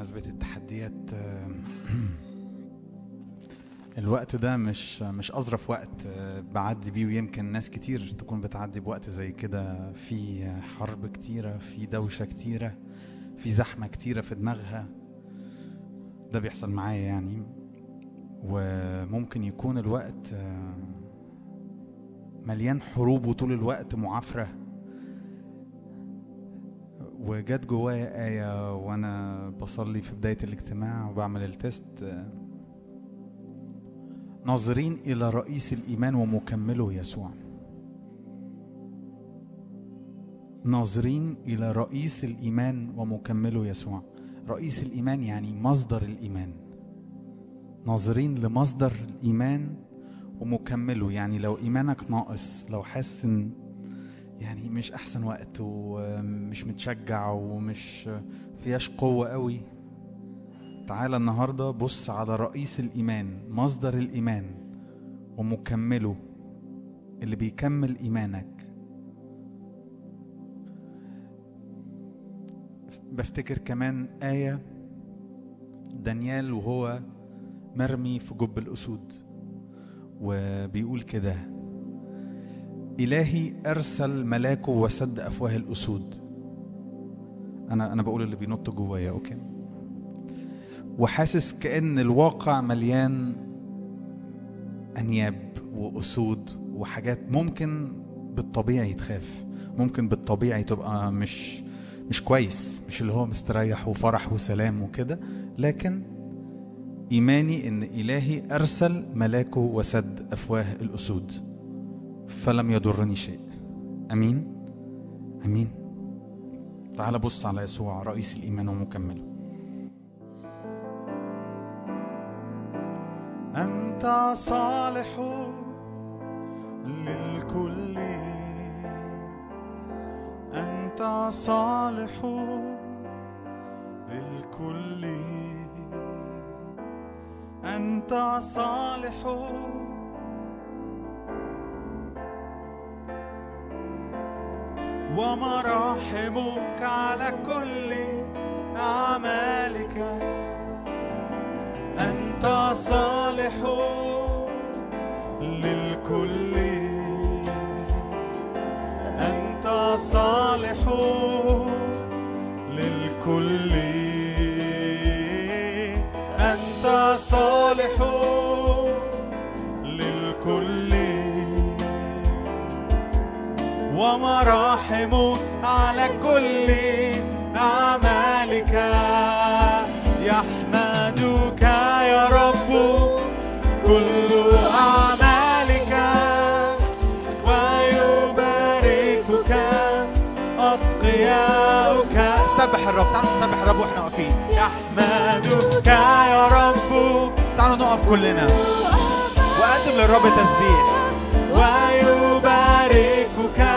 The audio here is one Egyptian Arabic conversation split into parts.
بمناسبة التحديات آه، الوقت ده مش مش أظرف وقت آه، بعدي بيه ويمكن ناس كتير تكون بتعدي بوقت زي كده في حرب كتيرة في دوشة كتيرة في زحمة كتيرة في دماغها ده بيحصل معايا يعني وممكن يكون الوقت آه، مليان حروب وطول الوقت معافرة وجت جوايا آية وأنا بصلي في بداية الاجتماع وبعمل التست آه، ناظرين إلى رئيس الإيمان ومكمله يسوع ناظرين إلى رئيس الإيمان ومكمله يسوع رئيس الإيمان يعني مصدر الإيمان ناظرين لمصدر الإيمان ومكمله يعني لو إيمانك ناقص لو حاسس إن يعني مش أحسن وقت ومش متشجع ومش فيهاش قوة قوي تعالى النهاردة بص على رئيس الإيمان مصدر الإيمان ومكمله اللي بيكمل إيمانك بفتكر كمان آية دانيال وهو مرمي في جب الأسود وبيقول كده إلهي أرسل ملاكه وسد أفواه الأسود أنا أنا بقول اللي بينط جوايا أوكي وحاسس كأن الواقع مليان أنياب وأسود وحاجات ممكن بالطبيعي تخاف ممكن بالطبيعي تبقى مش مش كويس مش اللي هو مستريح وفرح وسلام وكده لكن إيماني إن إلهي أرسل ملاكه وسد أفواه الأسود فلم يضرني شيء أمين أمين تعال بص على يسوع رئيس الإيمان ومكمله أنت صالح للكل أنت صالح للكل أنت صالح ومراحمك على كل أعمالك أنت صالح للكل أنت صالح للكل أنت صالح للكل ومراحم على كل أعمالك يحمدك يا رب كل أعمالك ويباركك أتقياؤك سبح الرب تعالوا نسبح الرب واحنا واقفين يحمدك يا رب تعالوا نقف كلنا وقدم للرب تسبيح ويباركك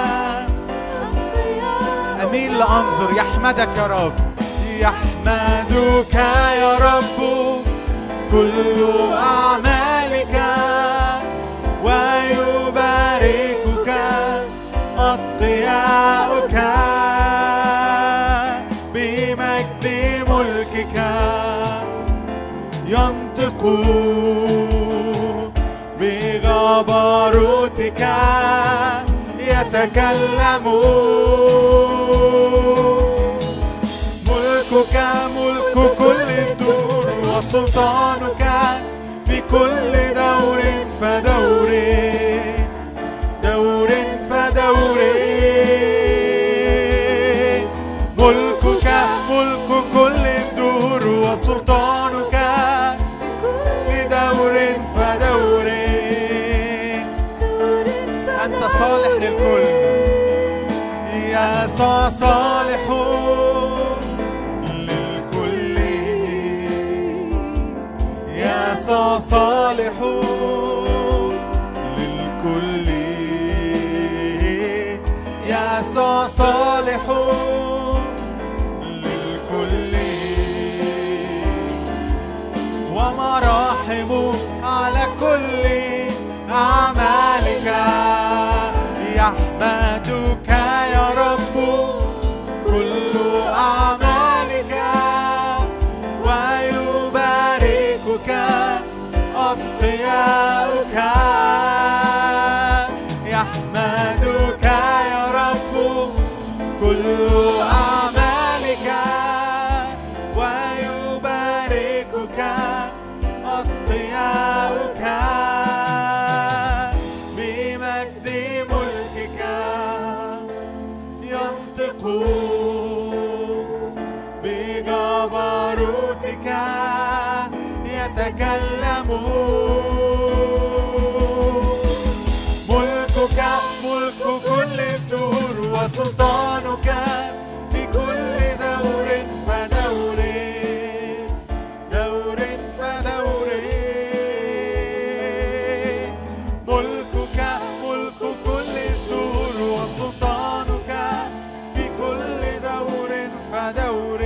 أميل لأنظر يحمدك يا رب يحمدك يا رب كل أعمالك ويباركك أتقياؤك بمجد ملكك ينطقون بجبروتك يتكلمون ملكك ملك كل الدور وسلطانك في كل دور فدور دور فدور ملكك ملك كل الدور وسلطانك لدور فدور أنت صالح للكل يا صالح للكل يا صالح للكل يا صالح للكل ومراحم على كل أعمالك يحمدك يا رب كل أعمالك بمجد ملكك ينطق بجبروتك يتكلم ملكك ملك كل الدهور وسلطانك في كل دور فدور دور فدور ملكك ملك كل الدهور وسلطانك في كل دور فدور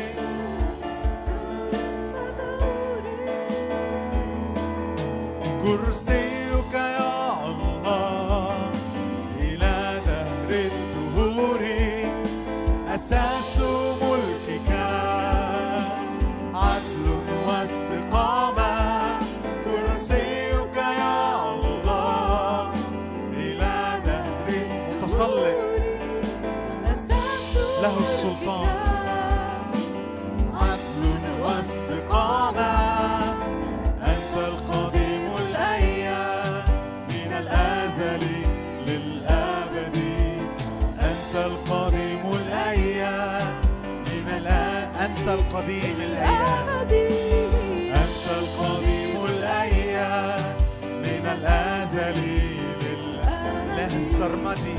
كرسيك يا الله إلى دهر الدهور أساس ملكك عدل واستقامة كرسيك يا الله إلى دهر متسلط له السلطان عدل واستقامة أنت القديم الأيام من الأزل للأبد أنت القديم الأيام من الآن أنت القديم الأيام أنت القديم الأيام من الأزل للأله السرمدي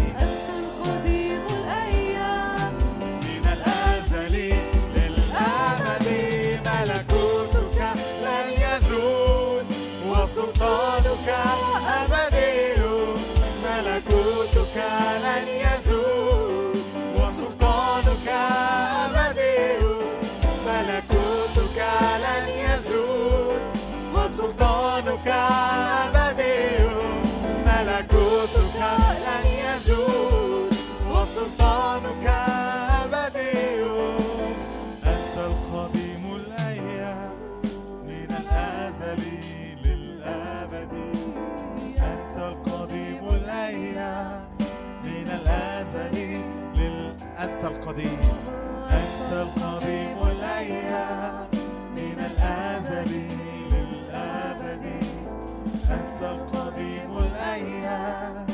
من الأزل للأبد ملكوتك لن يزول وسلطانك أبدي ملكوتك لن يزول وسلطانك أبدي ملكوتك لن يزول وسلطانك أبدي ملكوتك لن يزول وسلطانك أبدي أنت القديم الأيام من الأزل للأبد أنت القديم الأيام من الأزل لل أنت القديم أنت القديم الأيام من الأزل للأبد أنت القديم الأيام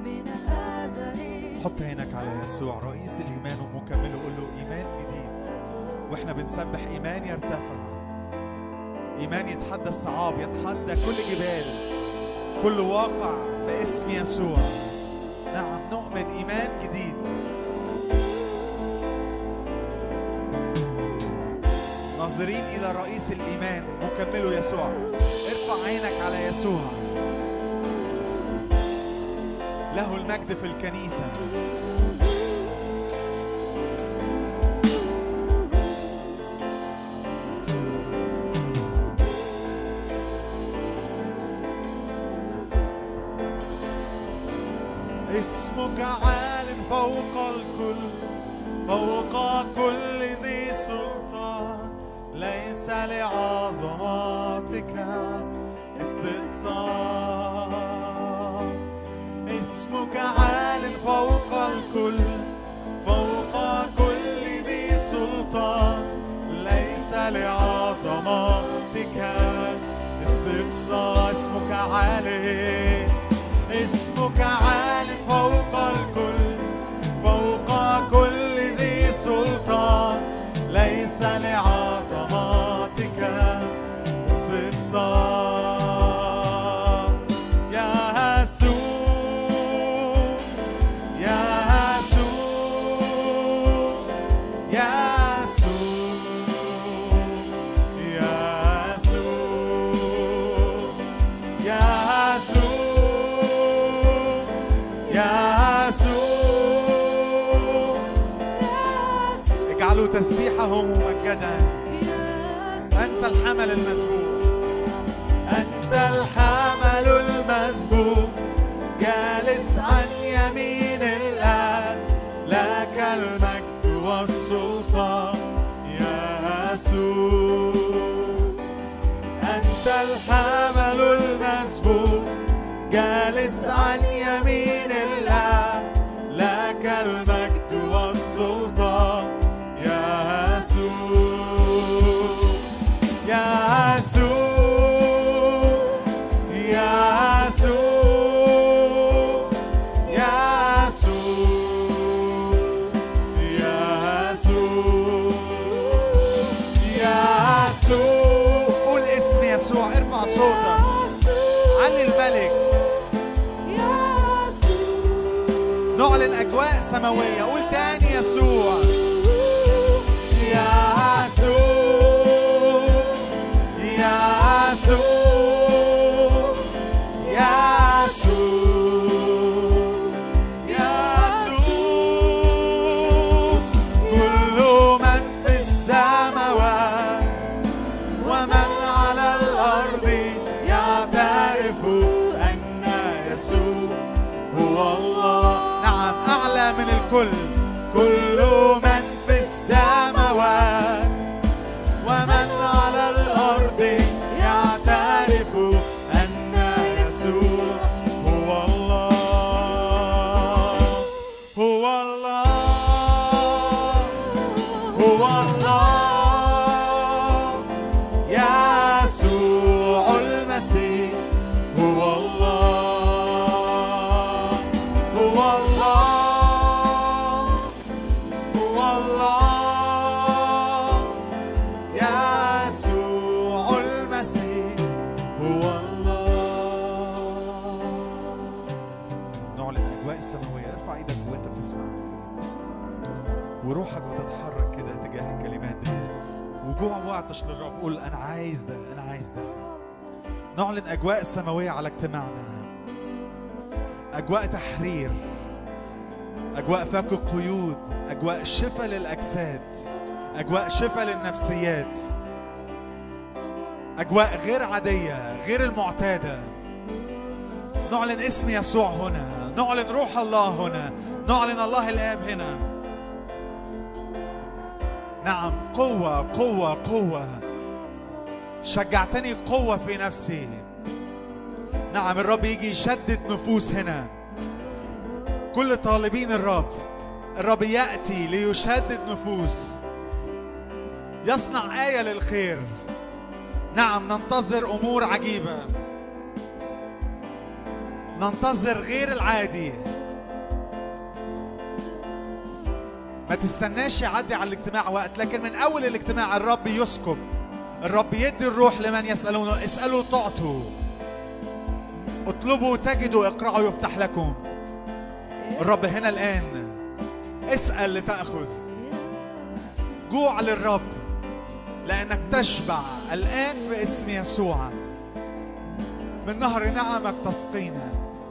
حط عينك على يسوع رئيس الإيمان ومكمله قول له إيمان جديد وإحنا بنسبح إيمان يرتفع إيمان يتحدى الصعاب يتحدى كل جبال كل واقع في اسم يسوع نعم نؤمن إيمان جديد ناظرين إلى رئيس الإيمان مكمله يسوع ارفع عينك على يسوع له المجد في الكنيسة اسمك عال فوق الكل فوق كل ذي سلطان ليس لعظماتك استقصاء اسمك عال فوق الكل فوق كل ذي سلطان ليس لعظماتك استقصاء اسمك عالي اسمك عال فوق الكل فوق كل ذي سلطان ليس لعظماتك استقصاء يا يسوع يا يسوع يا يسوع يا يسوع يا يسوع يا يسوع اجعلوا تسبيحه ممجدا أنت الحمل المسبوق أنت الحمل المسبوق جالس عن يمين الآب لك المجد والسلطان يا يسوع أنت الحمل المسبوق جالس عن يمين الآب لك المجد والسلطان يا يسوع يا يسوع يا يسوع نعلن أجواء سماوية قول تاني يسوع يسوع يسوع يسوع يسوع كل من في السماوات ومن على الأرض يعترف أن يسوع هو الله نعم أعلى من الكل كل من في السماوات ومن على الأرض يعترف أن يسوع هو الله هو الله هو الله يسوع المسيح هو الله هو الله هو الله يسوع المسيح هو الله نعلن أجواء السماوية ارفع ايدك وانت بتسمع وروحك بتتحرك كده تجاه الكلمات دي وجوع وعطش للرب قول انا عايز ده انا عايز ده نعلن اجواء السماويه على اجتماعنا اجواء تحرير اجواء فك قيود اجواء شفاء للاجساد اجواء شفاء للنفسيات اجواء غير عاديه غير المعتاده نعلن اسم يسوع هنا نعلن روح الله هنا نعلن الله الاب هنا نعم قوة قوة قوة شجعتني قوة في نفسي نعم الرب يجي يشدد نفوس هنا كل طالبين الرب الرب يأتي ليشدد نفوس يصنع آية للخير نعم ننتظر أمور عجيبة ننتظر غير العادي ما تستناش يعدي على الاجتماع وقت لكن من اول الاجتماع الرب يسكب الرب يدي الروح لمن يسالونه اسالوا تعطوا اطلبوا تجدوا اقرعوا يفتح لكم الرب هنا الان اسال لتاخذ جوع للرب لانك تشبع الان في اسم يسوع من نهر نعمك تسقينا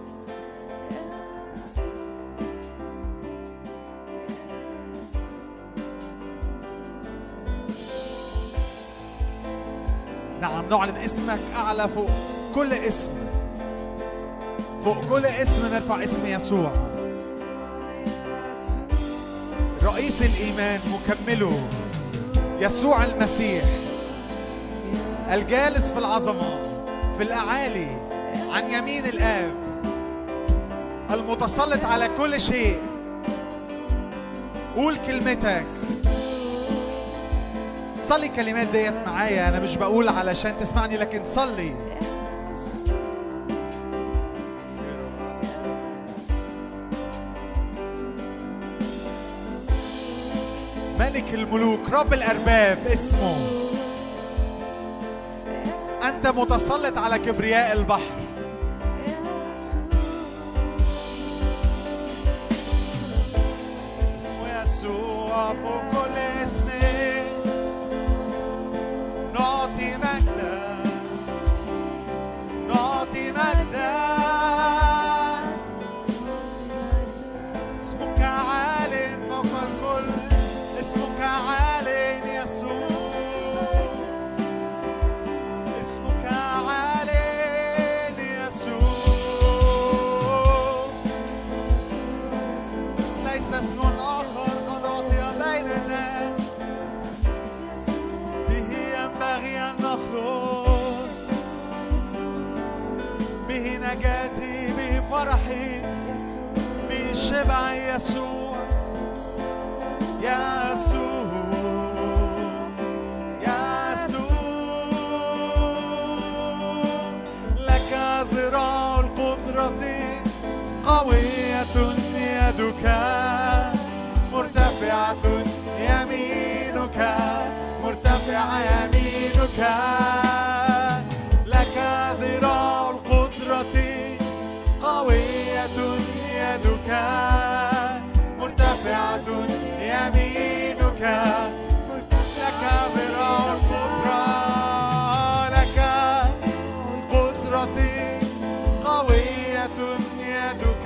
نعم نعلن اسمك أعلى فوق كل اسم فوق كل اسم نرفع اسم يسوع رئيس الإيمان مكمله يسوع المسيح الجالس في العظمة في الأعالي عن يمين الآب المتسلط على كل شيء قول كلمتك صلي الكلمات ديت معايا انا مش بقول علشان تسمعني لكن صلي ملك الملوك رب الارباب اسمه انت متسلط على كبرياء البحر اسمه يسوع فوق كل اسم نعطي مجدا نعطي مجدا اسمك عال فوق الكل اسمك عال يسوع اسمك عال يسوع ليس اسم آخر قد أعطي بين الناس به ينبغي أن نخلص به نجاتي به فرحي به شبع يسوع يسوع يسوع لك ذراع القدرة قوية يدك مرتفعة يمينك مرتفعة يمينك لك ذراع القدرة قوية يدك مرتفعة يمينك لك ذراع القدرة لك قدرتي قوية يدك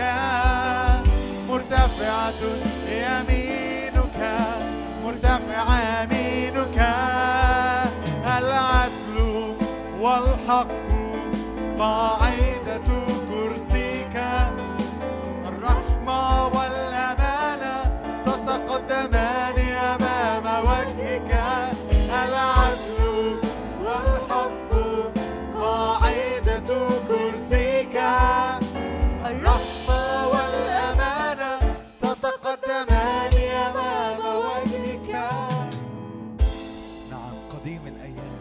مرتفعة يمينك مرتفعة يمينك العدل والحق قاعدة كرسيك الرحمة والأمانة تتقدمان أمام وجهك العدل والحق قاعدة كرسيك الرحمة والأمانة تتقدمان أمام وجهك نعم قديم الأيام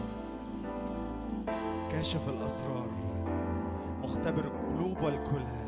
كاشف الأسرار مختبر القلوب والكلها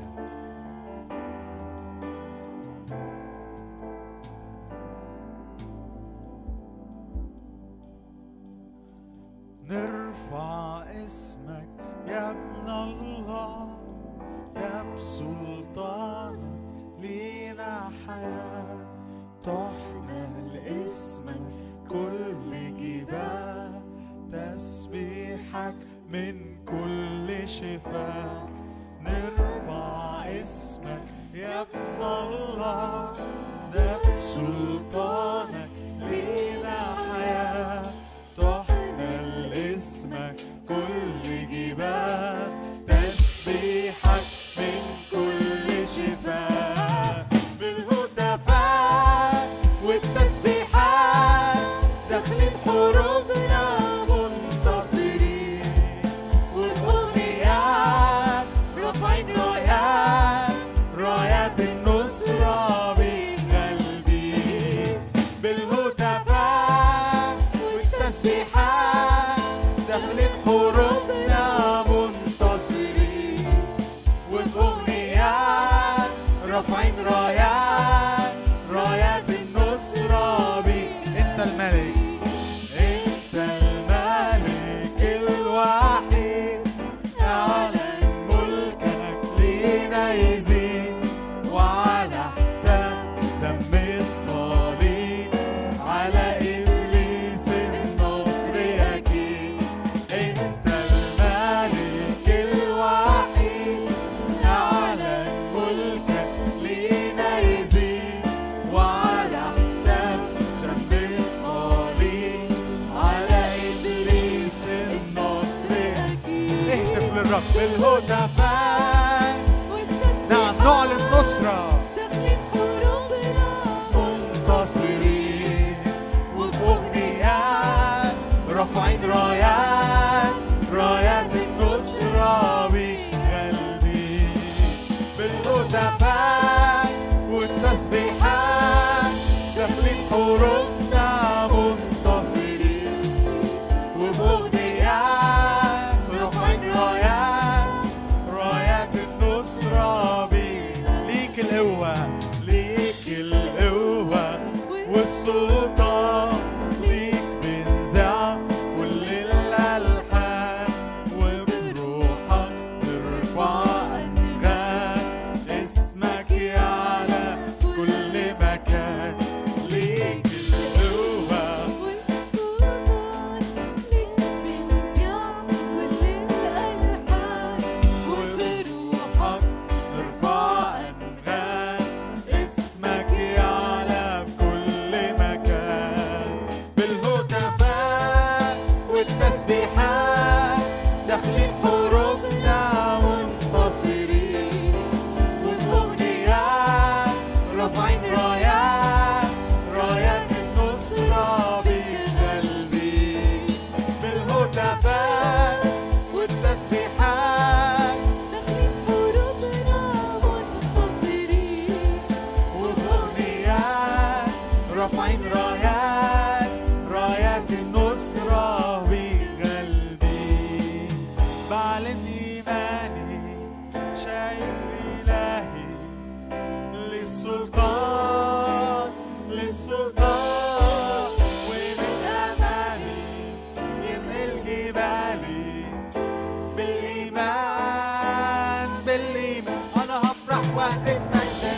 نرفع اسمك يا ابن الله يا بسلطانك لينا حياة تحمل اسمك كل جبال تسبيحك من كل شفاء نرفع اسمك يا ابن الله ده بسلطانك لينا حياة تحمل اسمك كل جبال تسبيحك من كل شفاء بالهتافات والتسبيحات داخلين حروبنا منتصرين وبأغنيات رافعين رايات رايات النصرة بقلبي بالهتافات والتسبيحات داخلين حروبنا منتصرين وبأغنيات رافعين رايات رايات النصرة بيك انت الملك انت الملك الوحيد اعلن ملكك لينا يزيد وعلى حساب دم الصليب على ابليس النصر اكيد انت الملك الوحيد اعلن ملكك لينا يزيد وعلى حساب دم الصليب على ابليس النصر اكيد اهتف للرب بالهتافات نعم نعلن نصره منتصرين وبأغنيات رافعين رايات رايات النصرة بقلبي بالهتافات والتسبيحات داخلين حروفنا منتصرين وبأغنيات رافعين رايات رايات النصرة بيك ليك القوة ليك القوة والسلطان ليك بنزع كل الألحان وبروحك نرفع أنغام اسمك يعلى كل مكان ليك القوة وبروحك نرفع أنغام اسمك يعلى في كل مكان بالهتافات والتسبيحات داخلين حروبنا منتصرين وبأغنيات رافعين رايات رايات النصرة بقلبي بالهتافات والتسبيحات وبأغنيات رافعين رايات رايات النصرة بقلبي بعلن إيماني شايف إلهي للسلطان للسلطان ومن أمامي ينقل جبالي بالإيمان بالإيمان أنا هفرح وأهتف مجدا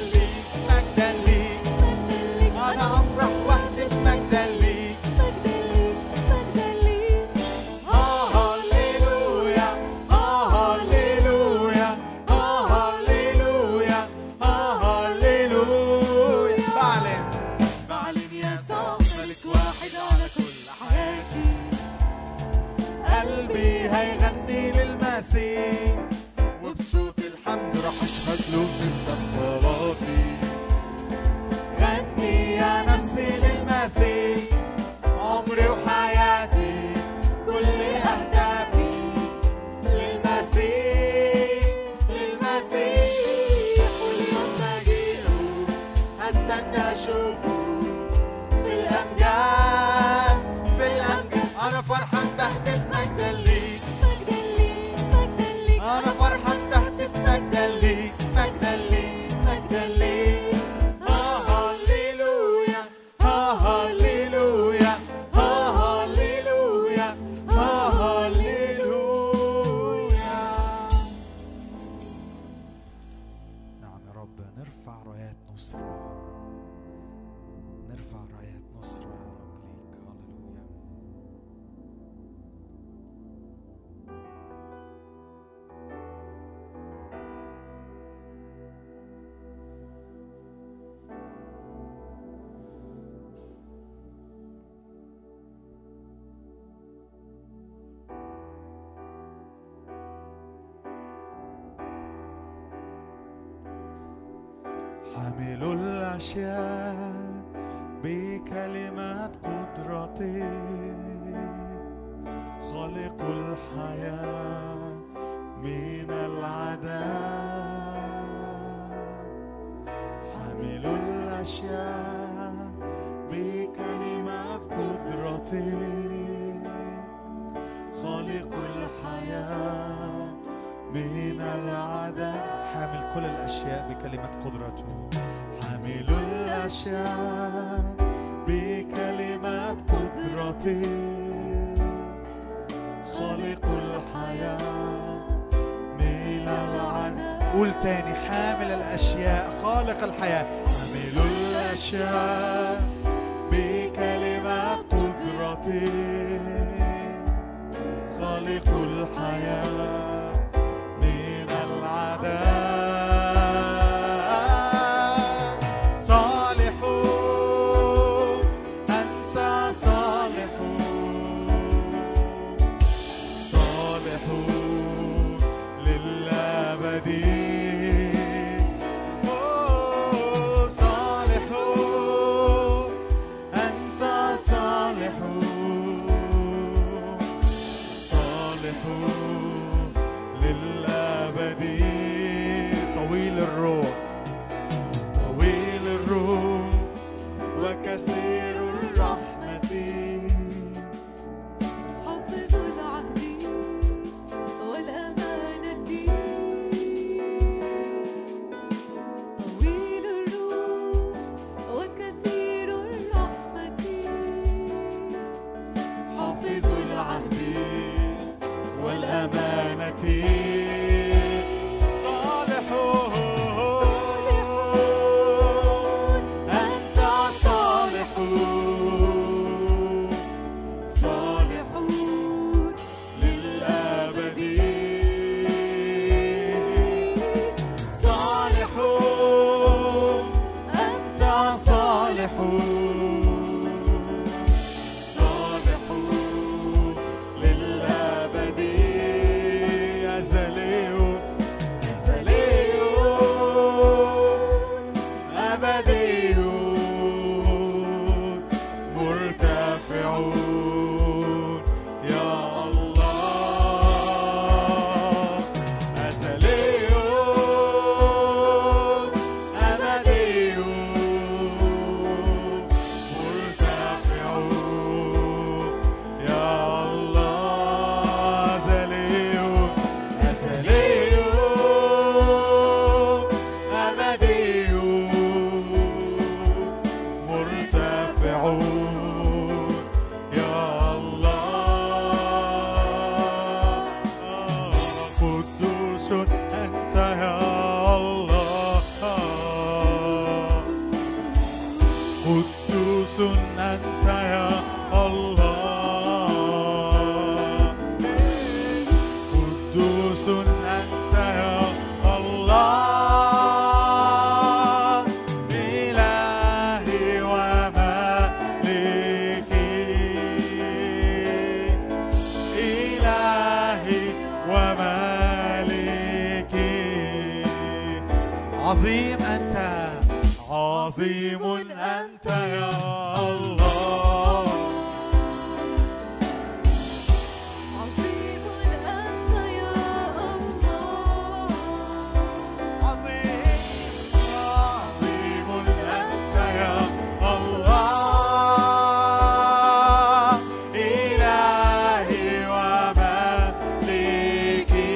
اطلب اسمك صلاتي غني يا نفسي للمسيح عمري وحياتي كل أهدافي للمسيح للمسيح واليوم مجيئه هستنى أشوفه في الأمجاد في الأمجاد أنا فرحان بهتف مجدا ليك مجدا ليك مجدا ليك أنا فرحان بهتف مجدا ليك مجدا ليك مجدا ليك ها هللويا ها هللويا ها هللويا ها هللويا نعم يا رب نرفع رايات نصرة نرفع رايات نصرة يا رب ليك هللويا حامل الأشياء بكلمات قدرتي خالق الحياة من العدم حامل الأشياء بكلمات قدرتي خالق الحياة من العدم حامل كل الأشياء بكلمة قدرته حامل الأشياء بكلمات قدرتي خالق الحياة من العدم قول تاني حامل الأشياء خالق الحياة حامل الأشياء بكلمات قدرتي خالق الحياة من العدم صالح أنت صالح صالح للأبد أوه، صالح أنت صالح صالح للأبد طويل الروح طويل الروح وكثير الرحمة حافظ العهد والأمانة طويل الروح وكثير الرحمة حافظ العهد والأمانة صالح أنت صالح صالحون للأبد صالحون أنت صالحون صالحون للأبد أزليون أزليون أبديون مرتفعون يا الله أزليون أبديون مرتفعون يا الله أزليون أزليون أبديون مرتفعون يا الله قدوس أنت يا الله قدوس أنت يا الله قدوس أنت يا الله إلهي ومالكي إلهي ومالكي أنت عظيم أنت يا الله عظيم أنت يا الله عظيم عظيم أنت يا الله إلهي وملكي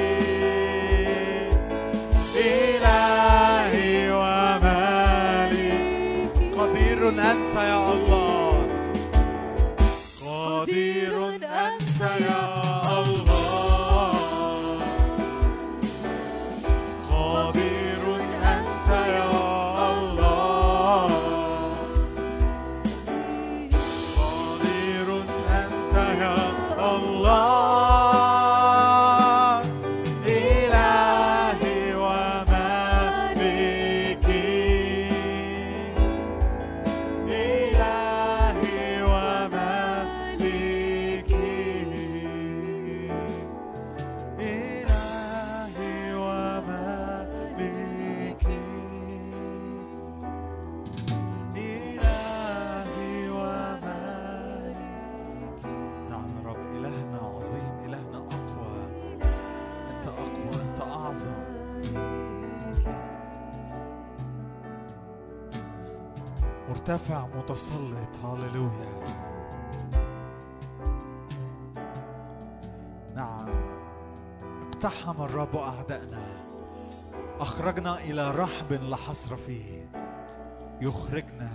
إلهي ومالي قدير أنت يا الله قدير أنت يا الله قدير أنت يا الله قدير أنت يا الله إلهي ومالكي إلهي ومالكي إلهي ومالكي إلهي ومالكي نعم يا رب إلهنا عظيم إلهنا أقوى أنت أقوى أنت أعظم مرتفع متسلط هاليلويا نعم اقتحم الرب أعدائنا أخرجنا إلى رحب لا حصر فيه يخرجنا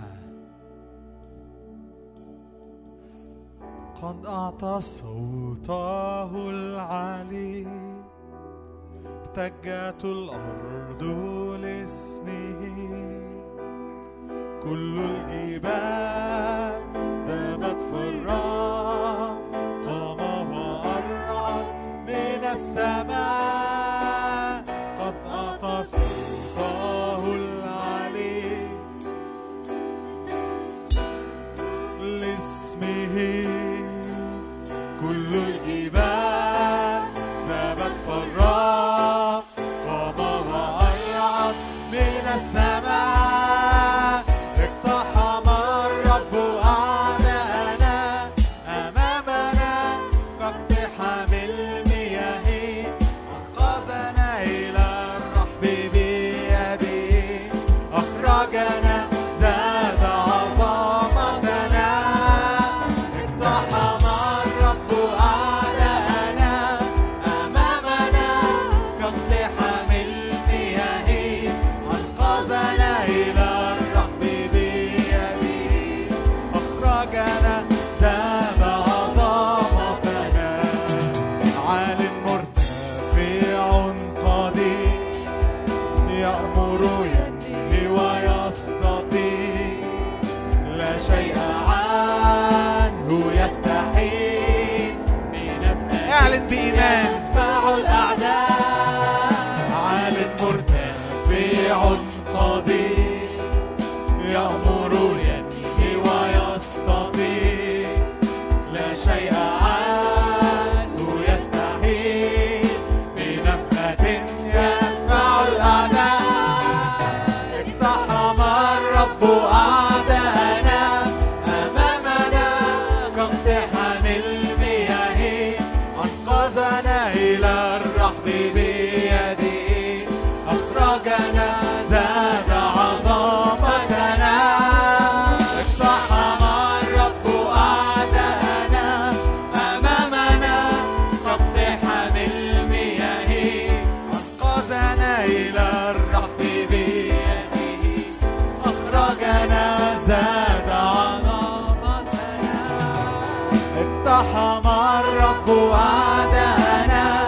قد أعطى صوته العلي ارتجت الأرض لاسمه كل الجبال ذابت في الرعد قام وأرعد من السماء قد أعطى صوته العلي لاسمه كل الجبال ذابت في الرعد قام وأرعد من السماء اقتحم الرب أعداءنا أمامنا كاقتحام المياه أنقذنا إلى الرحب بيده أخرجنا زاد عظمتنا اقتحم الرب أعداءنا أمامنا كاقتحام المياه أنقذنا إلى الرحب بيده أخرجنا زاد عظمتنا عال مرتفع قدير يأمر ينهي ويستطيع لا شيء عنه يستحيل اعلن بإيمان يدفع الأعداء عال مرتفع قدير يأمر ينهي ويستطيع لا شيء عنه يستحيل بنفخة يدفع الأعداء اقتحم الرب أعداءنا أمامنا كاقتحام المياه أنقذنا إلى الرحب بيده أخرجنا زاد عظمتنا اقتحم الرب أعداءنا أمامنا كاقتحام المياه أنقذنا إلى الرحب بيده أخرجنا زاد عظمتنا اقتحم الرب أعداءنا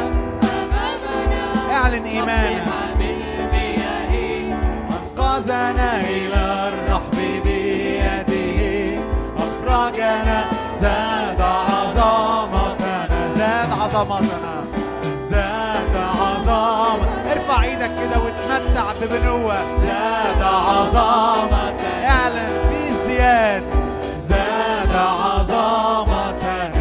اعلن إيمانك أنقذنا إلى الرحب بيده أخرجنا زاد عظمتنا زاد عظمتنا زاد عظمة ارفع ايدك كده وتمتع ببنوة زاد عظمة اعلن في ازدياد زاد عظمتنا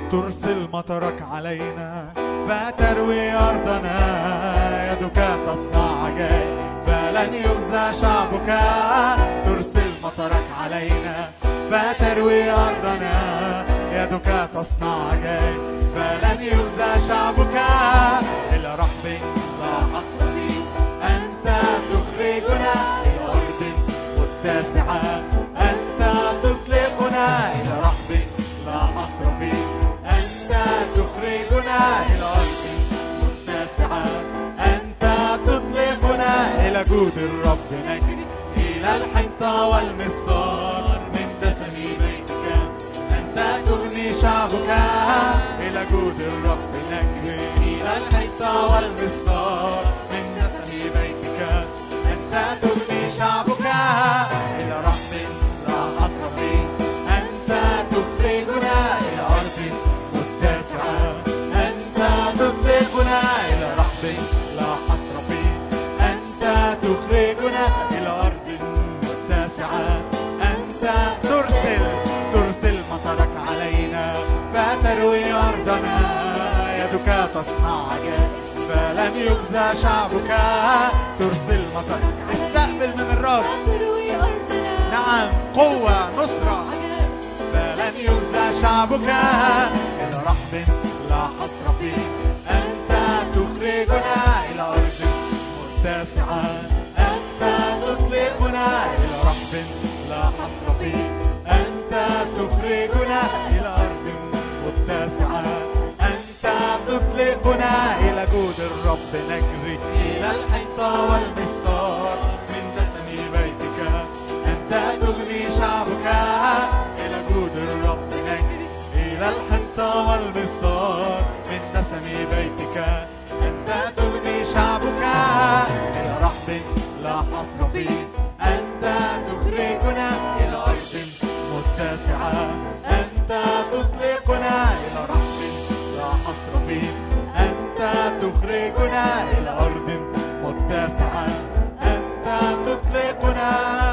ترسل مطرك علينا فتروي أرضنا يدك تصنع عجائب فلن يخزى شعبك ترسل مطرك علينا فتروي أرضنا يدك تصنع عجائب فلن يخزى شعبك إلى رحب لا حصر لي أنت تخرجنا إلى أرض متسعة أنت تطلقنا إلى رحب لا حصر فيه أنت تخرجنا إلى أرض متسعة أنت تطلقنا إلى جود الرب نجري إلى الحنطة والمسطار من دسم بيتك أنت تغني شعبك إلى جود الرب نجري إلى الحنطة والمسطار من دسم بيتك أنت تغني شعبك إلى رحم لا حصر فيه أنت تخرجنا إلى أرض متسعة أنت تطلقنا إلى رحب لا حصر فيه أنت تخرجنا إلى أرض متسعة أنت ترسل ترسل مطرك علينا فتروي أرضنا يدك تصنع عجائب فلن يخزى شعبك ترسل مطرك استقبل من الرب تروي أرضنا نعم قوة نصرة عجائب فلن يخزى شعبك إلى رحب لا حصر فيه أنت تخرجنا إلى أرض متسعة أنت تطلقنا إلى رحب لا حصر فيه أنت تخرجنا إلى أرض متسعة أنت تطلقنا إلى جود الرب نجري إلى الحيطة والمستار من دسم بيتك أنت تغني شعبك إلى جود الرب نجري إلى الحنطة والمستار من دسم بيتك أنت تغني شعبك إلى رحب لا حصر فيه أنت تخرجنا إلى أرض متسعة أنت تطلقنا إلى رحب لا حصر فيه أنت تخرجنا إلى أرض متسعة أنت تطلقنا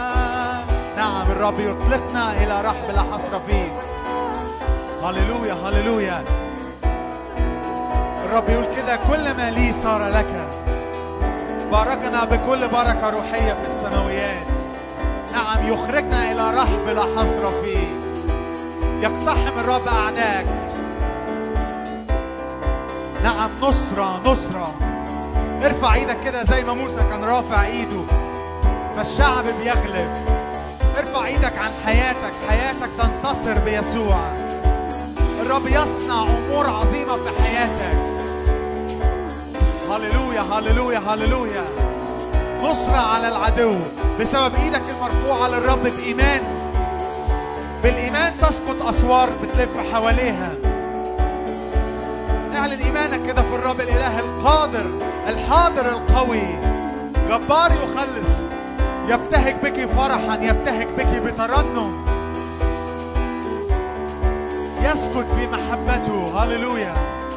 نعم الرب يطلقنا إلى رحب لا حصر فيه هللويا هللويا الرب يقول كده كل ما لي صار لك باركنا بكل بركة روحية في السماويات نعم يخرجنا إلى رحب لا حصر فيه يقتحم الرب أعداك نعم نصرة نصرة ارفع ايدك كده زي ما موسى كان رافع ايده فالشعب بيغلب ارفع ايدك عن حياتك حياتك تنتصر بيسوع الرب يصنع امور عظيمه في حياتك هللويا هللويا هللويا نصرة على العدو بسبب ايدك المرفوعة للرب بإيمان بالإيمان تسقط أسوار بتلف حواليها اعلن إيمانك كده في الرب الإله القادر الحاضر القوي جبار يخلص يبتهج بك فرحا يبتهج بك بترنم يسكت في محبته هللويا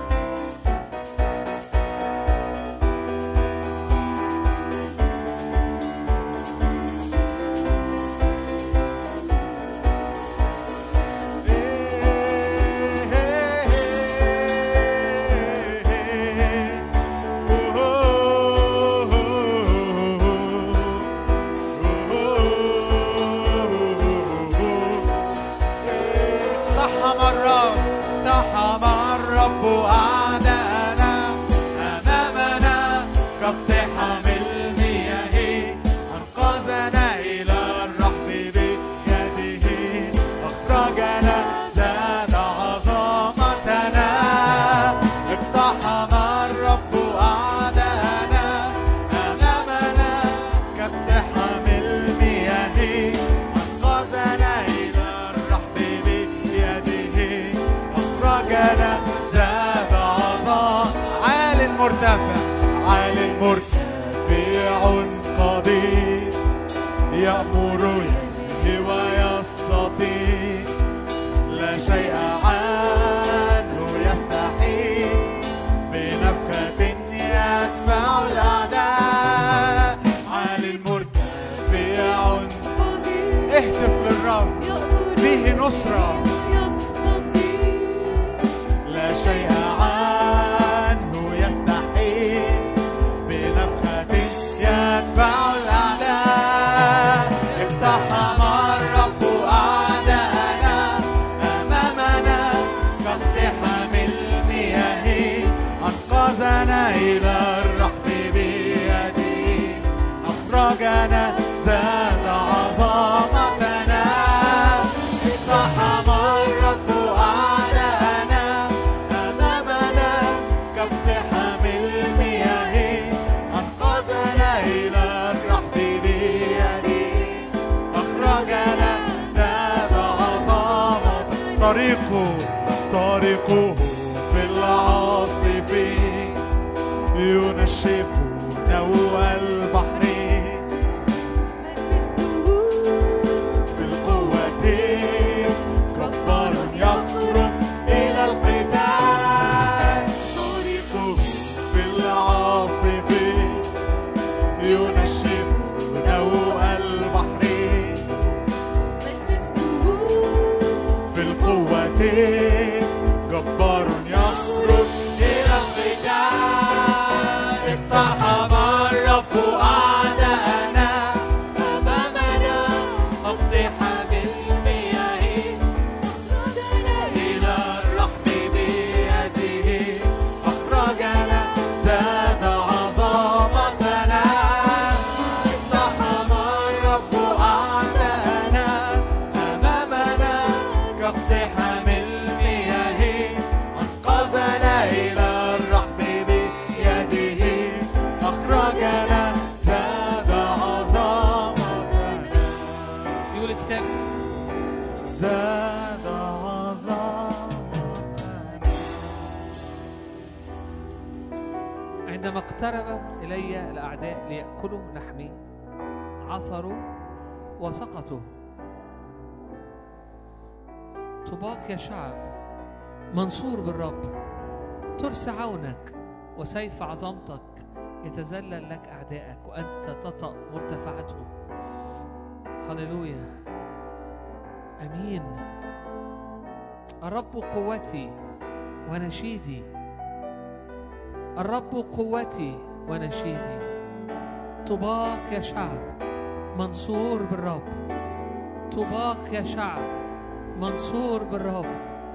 اقتحم الرب اقتحم الرب أعداءنا أمامنا كاقتحام المياه أنقذنا إلى الرحب بيده أخرجنا زاد عظمتنا اقتحم الرب أعداءنا أمامنا كاقتحام المياه أنقذنا إلى الرحب بيده أخرجنا زاد عظام عال مرتفع عال مرتفع قدير يأمر يهدي ويستطيع لا شيء عنه يستحيل بنفخة يدفع الأعداء عال مرتفع قدير اهتف للرب يقدر فيه نصرة يستطيع شيء عنه يستحيل بنفخة يدفع الأعداء اقتحم الرب أعداءنا أمامنا كاقتحام المياه أنقذنا إلى الرحب بيده أخرجنا زاد عظمتنا اقتحم الرب أعداءنا أمامنا كاقتحام المياه أنقذنا إلى الرحب بيده أخرجنا زاد عظمة طريقه طريقه في العاصف ينشف نوء البحر في القوة جبار يخرج إلى القتال طريقه في العاصف ينشف نوء البحر في القوة جبار يخرج إلى القتال اقتحم الرب أعداءنا أمامنا اقتحام المياه إلى الرحب بيده أخرجنا زاد عظمتنا اقتحم الرب أعداءنا أمامنا كاقتحام المياه أنقذنا إلى الرحب بيده أخرجنا زاد عظمتنا يقول الكتاب زاد عظمتنا عندما اقترب إلي الأعداء ليأكلوا لحمي عثروا وسقطوا طباق يا شعب منصور بالرب ترس عونك وسيف عظمتك يتذلل لك أعدائك وأنت تطأ مرتفعتهم هللويا أمين الرب قوتي ونشيدي الرب قوتي ونشيدي طباق يا شعب منصور بالرب طباق يا شعب منصور بالرب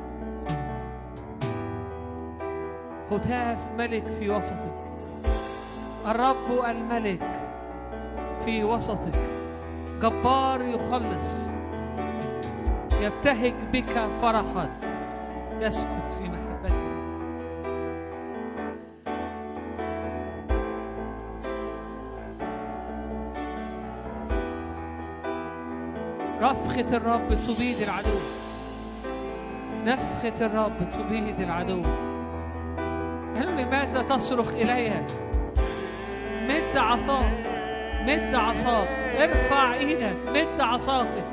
هتاف ملك في وسطك الرب الملك في وسطك جبار يخلص يبتهج بك فرحا يسكت في محبته رفخة الرب تبيد العدو نفخة الرب تبيد العدو قالوا لماذا تصرخ إلي مد عصاك مد عصاك ارفع ايدك مد عصاك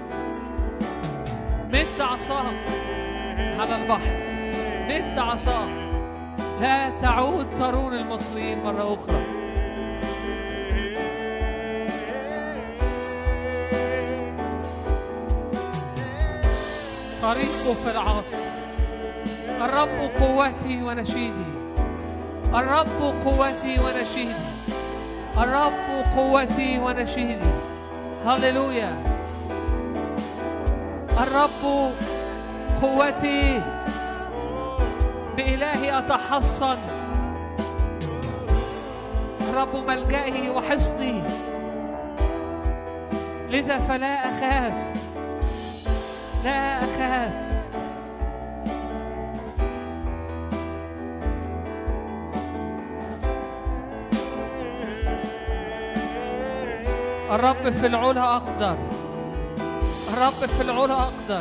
مد عصاك على البحر مد عصاك لا تعود ترون المصريين مرة أخرى طريقه في العاصفة الرب قوتي ونشيدي الرب قوتي ونشيدي الرب قوتي ونشيدي هللويا الرب قوتي بإلهي أتحصن الرب ملجئي وحصني لذا فلا أخاف لا أخاف الرب في العلا أقدر الرب في العلا أقدر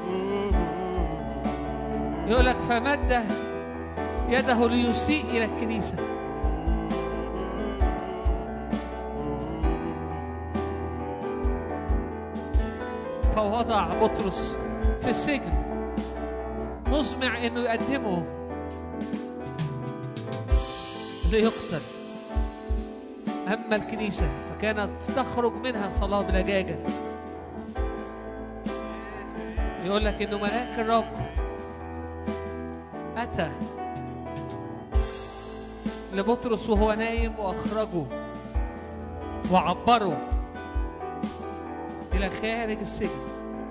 يقول لك فمد يده ليسيء إلى الكنيسة فوضع بطرس في السجن مزمع انه يقدمه ليقتل اما الكنيسه فكانت تخرج منها صلاه بلجاجه يقول لك انه ملاك الرب أتى لبطرس وهو نايم وأخرجه وعبره إلى خارج السجن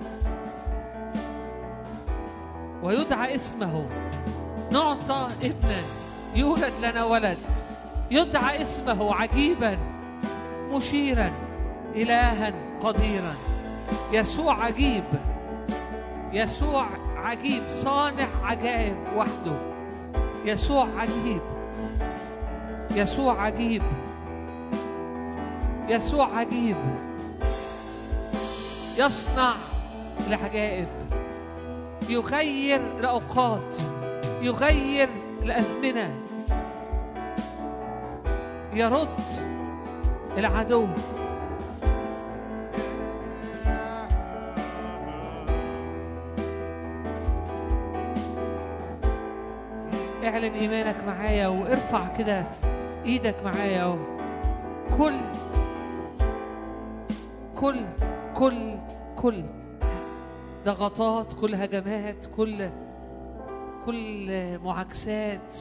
ويدعى اسمه نعطى ابنا يولد لنا ولد يدعى اسمه عجيبا مشيرا إلها قديرا يسوع عجيب يسوع عجيب صانع عجائب وحده يسوع عجيب يسوع عجيب يسوع عجيب يصنع العجائب يغير الأوقات يغير الأزمنة يرد العدو اعلن ايمانك معايا وارفع كده ايدك معايا كل كل كل كل ضغطات كل هجمات كل كل معاكسات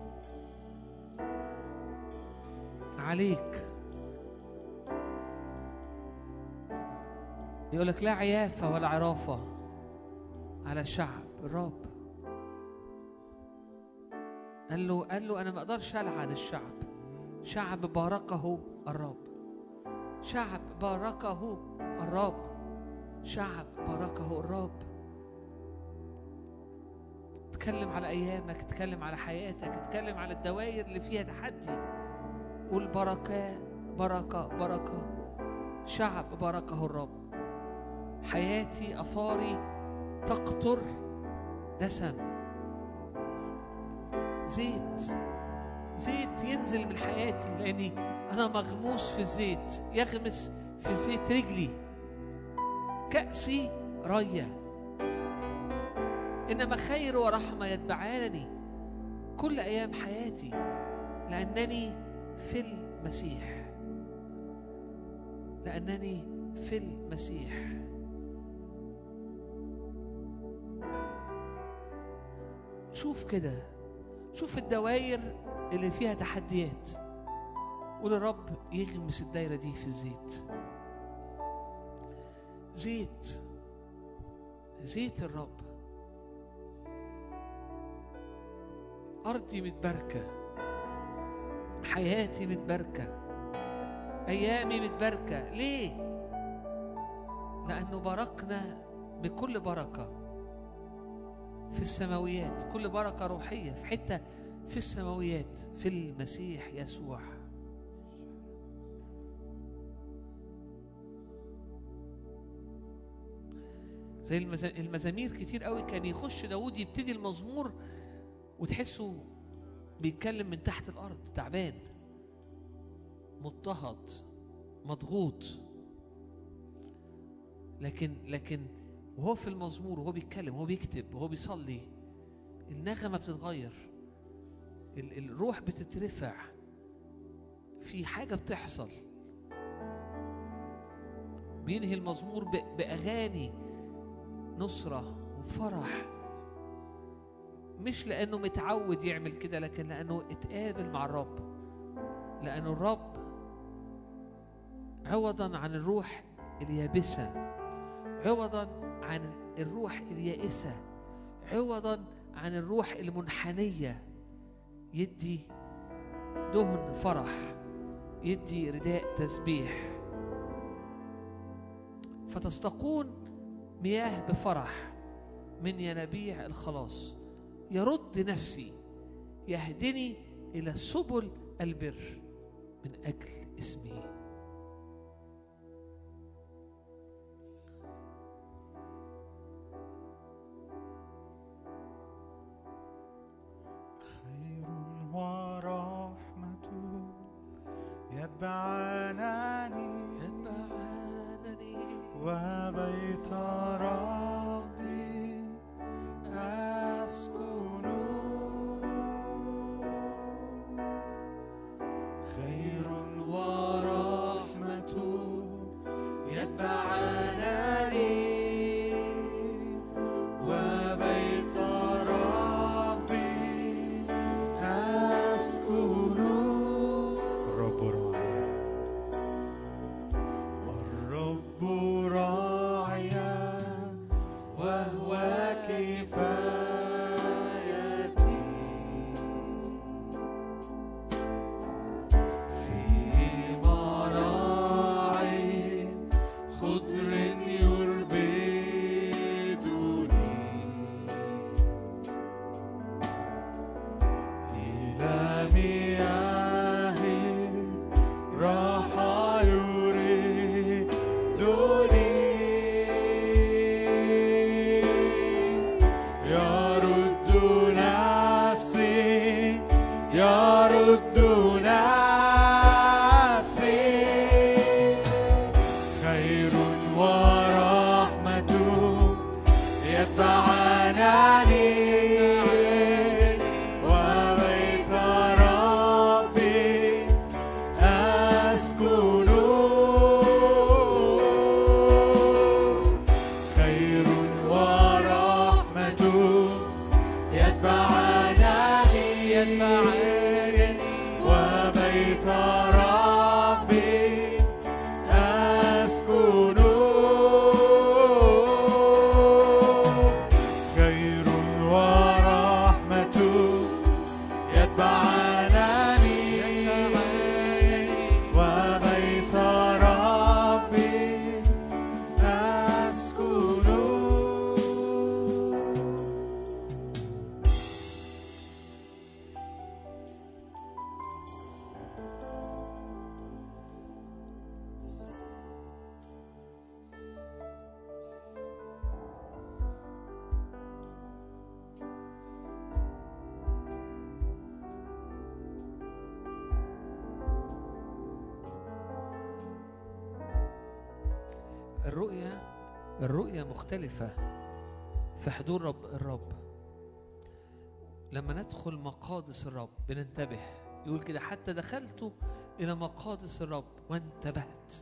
عليك يقول لك لا عيافة ولا عرافة على الشعب الرب قال له قال له انا ما اقدرش العن الشعب شعب باركه الرب شعب باركه الرب شعب باركه الرب اتكلم على ايامك اتكلم على حياتك اتكلم على الدوائر اللي فيها تحدي قول بركة بركة بركة شعب باركه الرب حياتي أثاري تقطر دسم زيت زيت ينزل من حياتي لاني انا مغموس في الزيت يغمس في زيت رجلي كأسي رية إنما خير ورحمة يتبعانني كل أيام حياتي لأنني في المسيح لأنني في المسيح شوف كده شوف الدوائر اللي فيها تحديات قول يا رب يغمس الدايرة دي في الزيت زيت زيت الرب أرضي متباركة حياتي متباركة أيامي متباركة ليه؟ لأنه باركنا بكل بركة في السماويات كل بركة روحية في حتة في السماويات في المسيح يسوع زي المز- المزامير كتير قوي كان يخش داود يبتدي المزمور وتحسه بيتكلم من تحت الأرض تعبان مضطهد مضغوط لكن لكن وهو في المزمور وهو بيتكلم وهو بيكتب وهو بيصلي النغمة بتتغير ال- الروح بتترفع في حاجة بتحصل بينهي المزمور ب- بأغاني نصرة وفرح مش لأنه متعود يعمل كده لكن لأنه اتقابل مع الرب لأنه الرب عوضا عن الروح اليابسة عوضا عن الروح اليائسة عوضا عن الروح المنحنية يدي دهن فرح يدي رداء تسبيح فتستقون مياه بفرح من ينابيع الخلاص يرد نفسي يهدني إلى سبل البر من أجل اسمه خير ورحمة يتبعانني يتبعانني وبيت ربي أسكن خير ورحمة خير ورحمة يتبعنني يتبعني وبيت ربي أسكن خير ورحمة يتبعنني وبيت ربي أسكن الرؤية الرؤية مختلفة في حضور رب الرب لما ندخل مقادس الرب بننتبه يقول كده حتى دخلت إلى مقادس الرب وانتبهت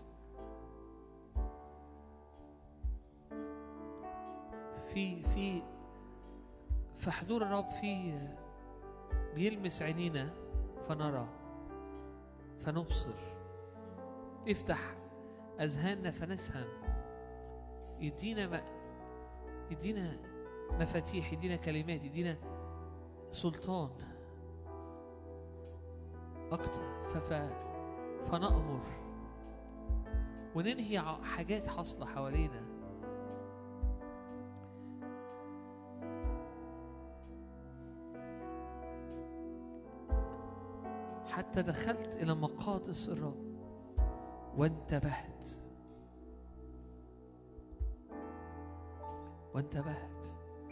في في في حضور الرب في بيلمس عينينا فنرى فنبصر يفتح أذهاننا فنفهم يدينا م... يدينا مفاتيح يدينا كلمات يدينا سلطان أكتر فف... فنأمر وننهي ع- حاجات حاصلة حوالينا حتى دخلت إلى مقادس الرب وانتبهت وانتبهت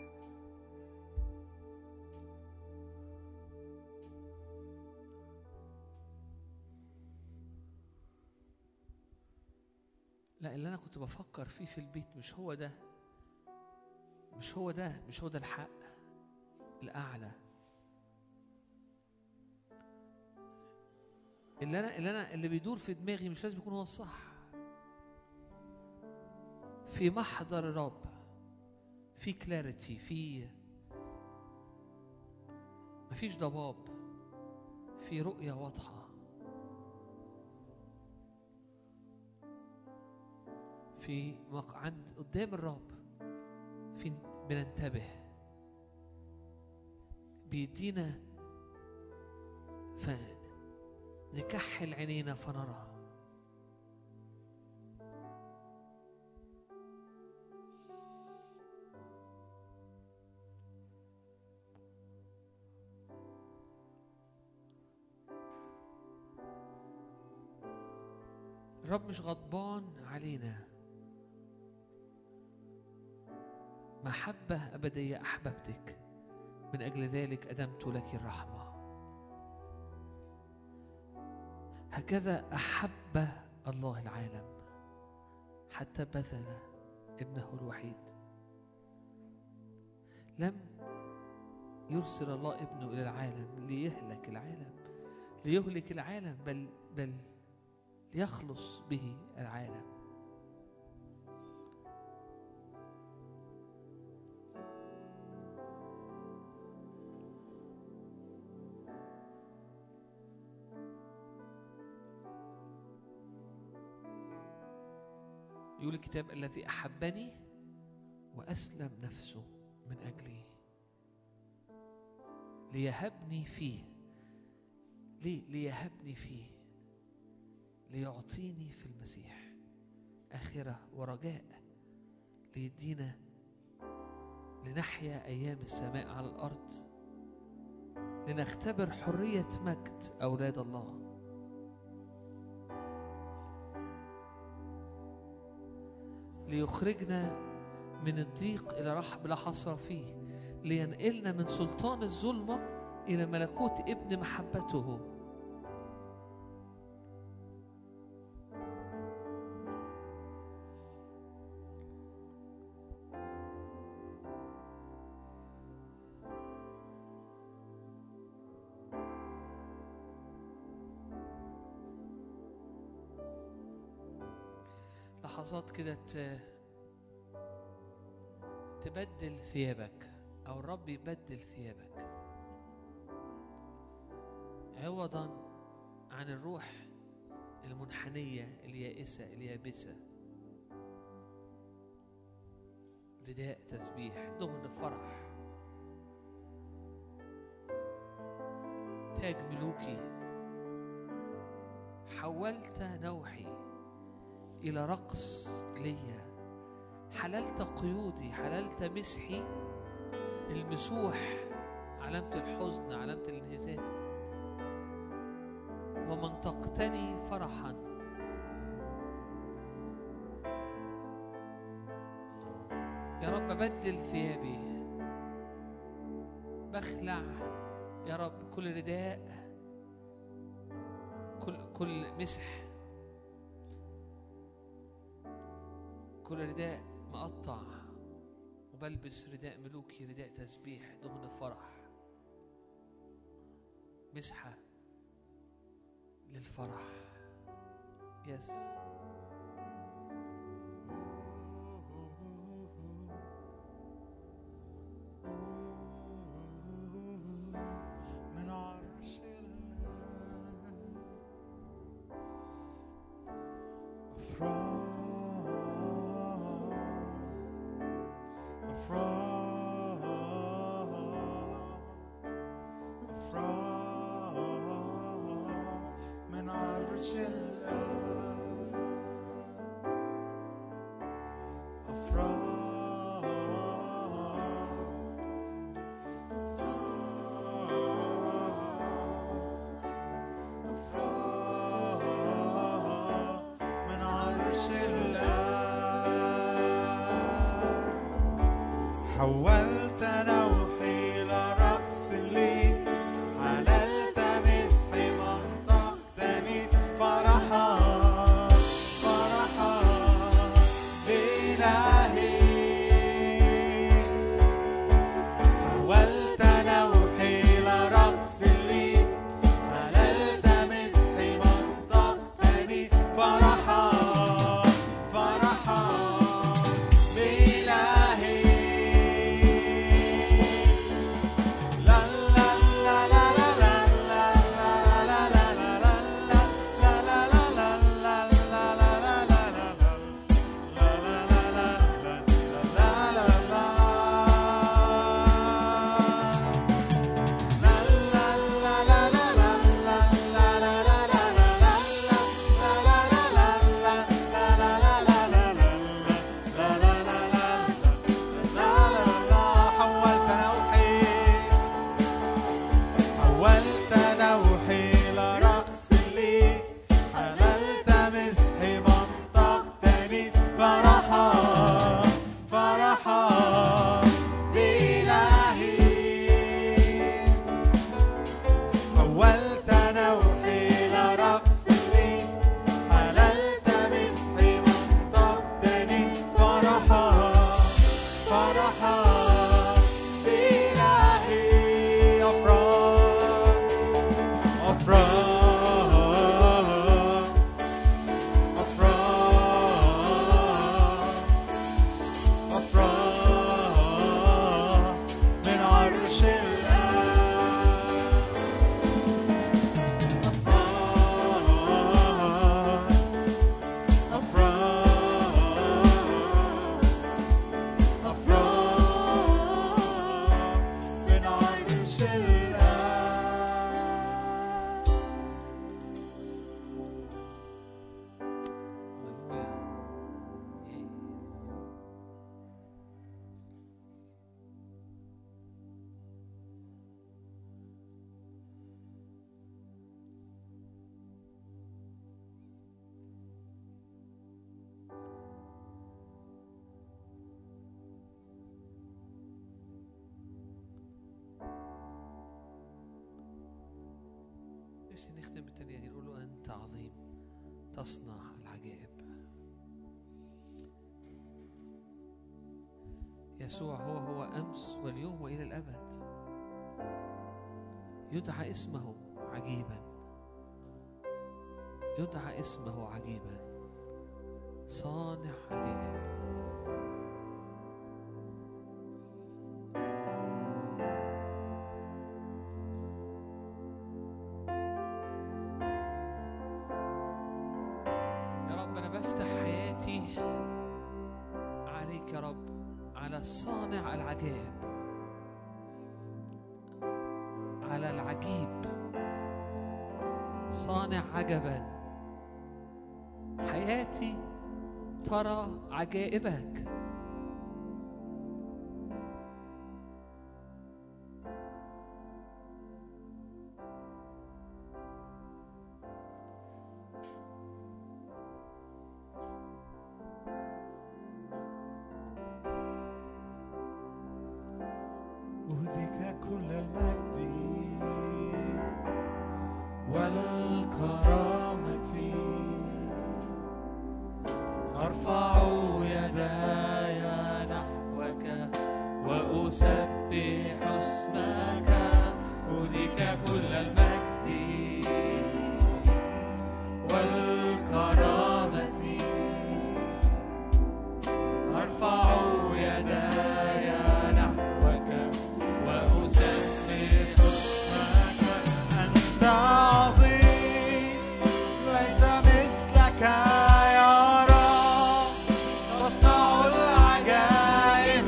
لا اللي انا كنت بفكر فيه في البيت مش هو ده مش هو ده مش هو ده الحق الاعلى اللي انا اللي انا اللي بيدور في دماغي مش لازم يكون هو الصح في محضر الرب في كلاريتي في مفيش ضباب في رؤية واضحة في مق... عند قدام الرب في بننتبه بيدينا فنكحل عينينا فنرى الرب مش غضبان علينا محبة أبدية أحببتك من أجل ذلك أدمت لك الرحمة هكذا أحب الله العالم حتى بذل ابنه الوحيد لم يرسل الله ابنه إلى العالم ليهلك العالم ليهلك العالم بل بل ليخلص به العالم يقول الكتاب الذي أحبني وأسلم نفسه من أجلي ليهبني فيه ليه ليهبني فيه ليعطيني في المسيح آخرة ورجاء ليدينا لنحيا أيام السماء على الأرض لنختبر حرية مجد أولاد الله ليخرجنا من الضيق إلى رحب لا حصر فيه لينقلنا من سلطان الظلمة إلى ملكوت ابن محبته لحظات كده ت- تبدل ثيابك او الرب يبدل ثيابك عوضا عن الروح المنحنيه اليائسه اليابسه رداء تسبيح دهن فرح تاج ملوكي حولت نوحي إلى رقص ليا حللت قيودي حللت مسحي المسوح علامة الحزن علامة الانهزام ومنطقتني فرحا يا رب بدل ثيابي بخلع يا رب كل رداء كل كل مسح كل رداء مقطع وبلبس رداء ملوكي رداء تسبيح دهن فرح مسحة للفرح يس من عرش الله أفراح أفراح أفراح من عرش الله أفراح من عرش الله حولت نوحي إلى رأس لي حللت مسحي منطقتني فرحا فرحا بإلهي حولت نوحي إلى رقص لي حللت مسحي منطقتني فرحا فرحا بإلهي لا لا لا لا لا لا لا لا لا لا لا لا لا لا لا لا لا لا حولت نوحي حولت نوحي لرقص لي حللت مسحي منطقتني فرحا فرحا بإلهي حولت نوحي لرقص لي حللت مسحي منطقتني فرحا فرحا بإلهي أفراح أفراح أفراح أفراح من عرش الله أفراح أفراح أفراح من عرش الله هللويا نفسي نختم بالتانية دي نقول له أنت عظيم تصنع العجائب يسوع هو هو أمس واليوم وإلى الأبد يدعى اسمه عجيبا يدعى اسمه عجيبا صانع عجائب بفتح حياتي عليك يا رب على صانع العجائب على العجيب صانع عجبا حياتي ترى عجائبك أهديك كل المجد والكرامة أرفع يداي نحوك وأسبح اسمك أهديك كل المجد والكرامة أرفع يداي نحوك وأسبح اسمك أنت عظيم ليس مثلك يا رب تصنع العجائب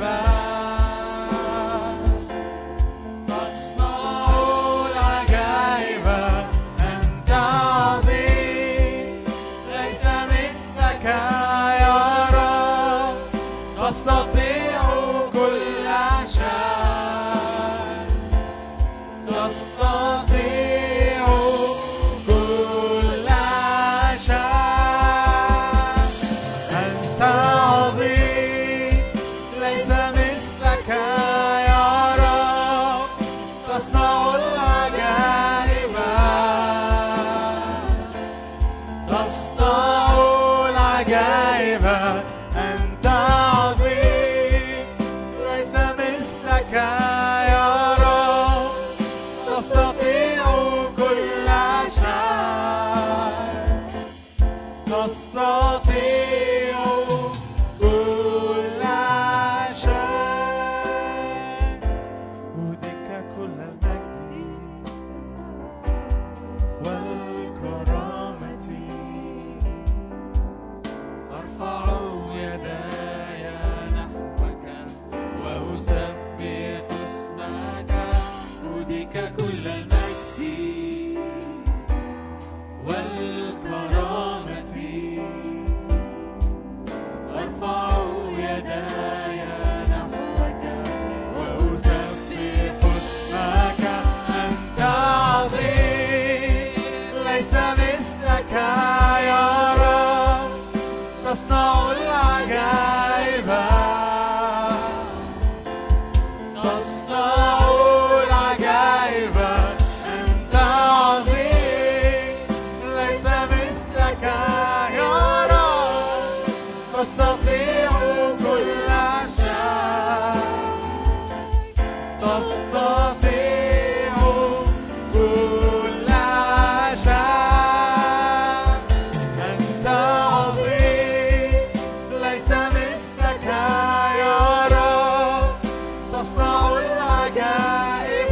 تصنع العجائب أنت عظيم ليس مثلك يا رب تستطيع كل شيء تستطيع كل شيء أنت عظيم ليس مثلك يا رب تصنع العجائب تصنع العجائب أنت عظيم ليس مثلك يا رب تستطيع كل شيء تستطيع كل شيء أهديك كل المجد والكرامة أرفع يداي نحوك وأسبح اسمك أهديك كل المجد والكرامة أرفع يداي نحوك وأسبح اسمك أنت عظيم ليس مثلك يا رب تصنع العجائب تصنع العجائب أنت عظيم ليس مثلك يا رب تستطيع كل شيء تستطيع كل شيء أنت عظيم ليس مثلك يا رب تصنع العجائب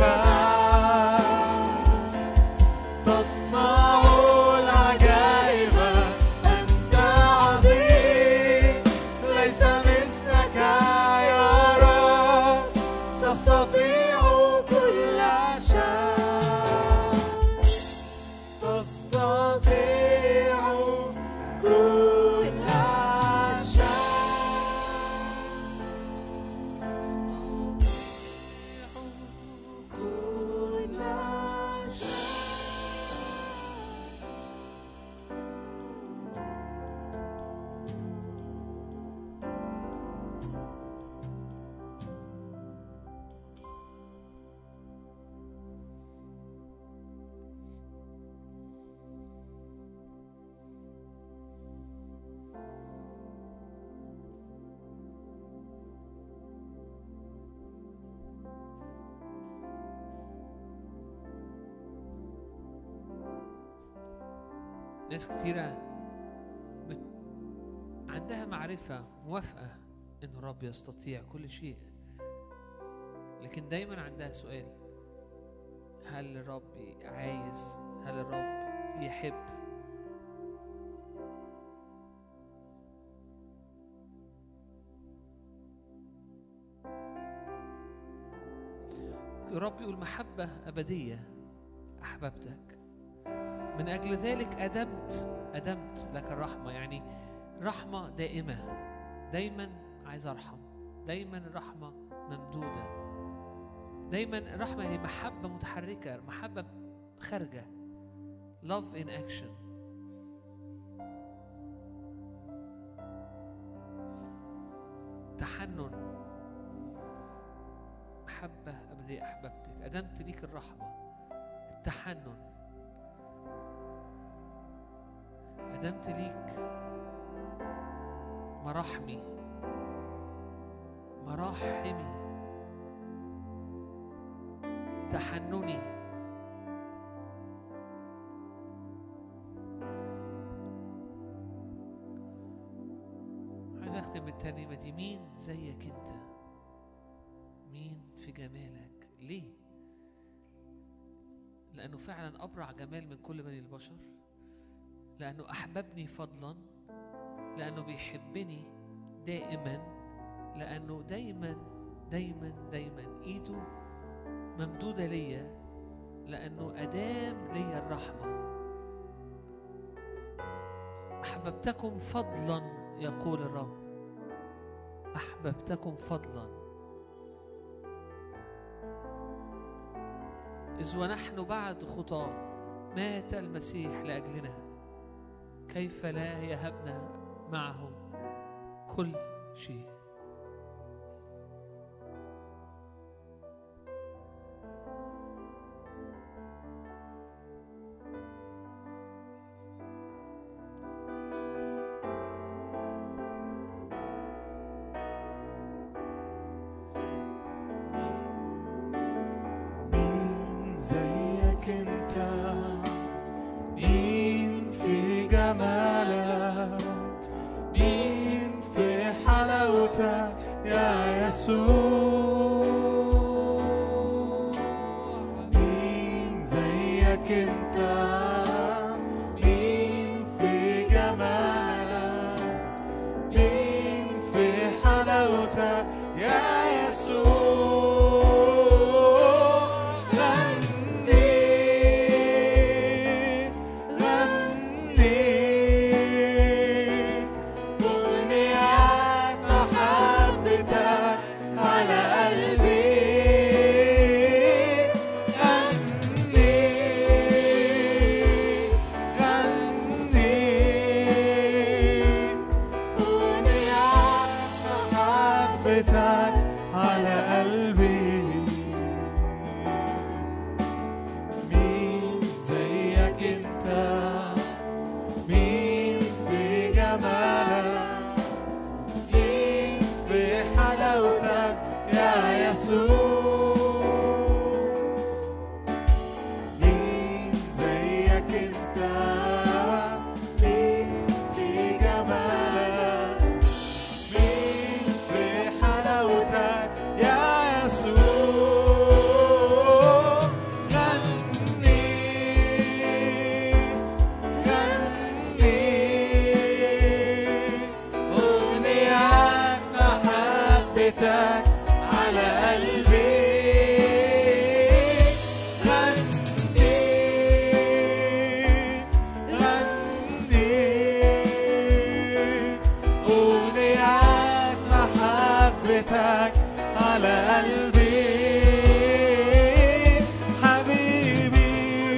تصنع العجائب أنت عظيم ليس مثلك يا رب تستطيع كل شيء تستطيع كل شيء كل شيء ناس كتيرة بت... عندها معرفة موافقة إن الرب يستطيع كل شيء لكن دايما عندها سؤال هل الرب عايز هل الرب يحب الرب يقول محبة أبدية أحببتك من أجل ذلك أدمت أدمت لك الرحمة يعني رحمة دائمة دايما عايز أرحم دايما الرحمة ممدودة دايما الرحمة هي محبة متحركة محبة خارجة love in action تحنن محبة أبدية أحببتك أدمت ليك الرحمة التحنن أدمت ليك مراحمي مراحمي تحنني عايز اختم بالترنيمه دي مين زيك انت مين في جمالك ليه لانه فعلا ابرع جمال من كل بني البشر لانه احببني فضلا لانه بيحبني دائما لانه دايما دايما دايما ايده ممدوده ليا لانه ادام ليا الرحمه احببتكم فضلا يقول الرب احببتكم فضلا اذ ونحن بعد خطاه مات المسيح لاجلنا كيف لا يهبنا معه كل شيء مين زيك انت مين في جمالك مين في حلاوتك يا يسوع مين زيك انت مين في جمالك مين في حلاوتك يا يسوع غني غني أغنيات محبتك على قلبي غني غني أغنيات محبتك على قلبي مين زيك انت مين في جمالك مين في حلاوتك يا يسوع مين زيك انت مين في جمالك مين في حلاوتك يا يسوع غني غني أغنيات محبتك على قلبي غني غني أغنيات محبتك على قلبي حبيبي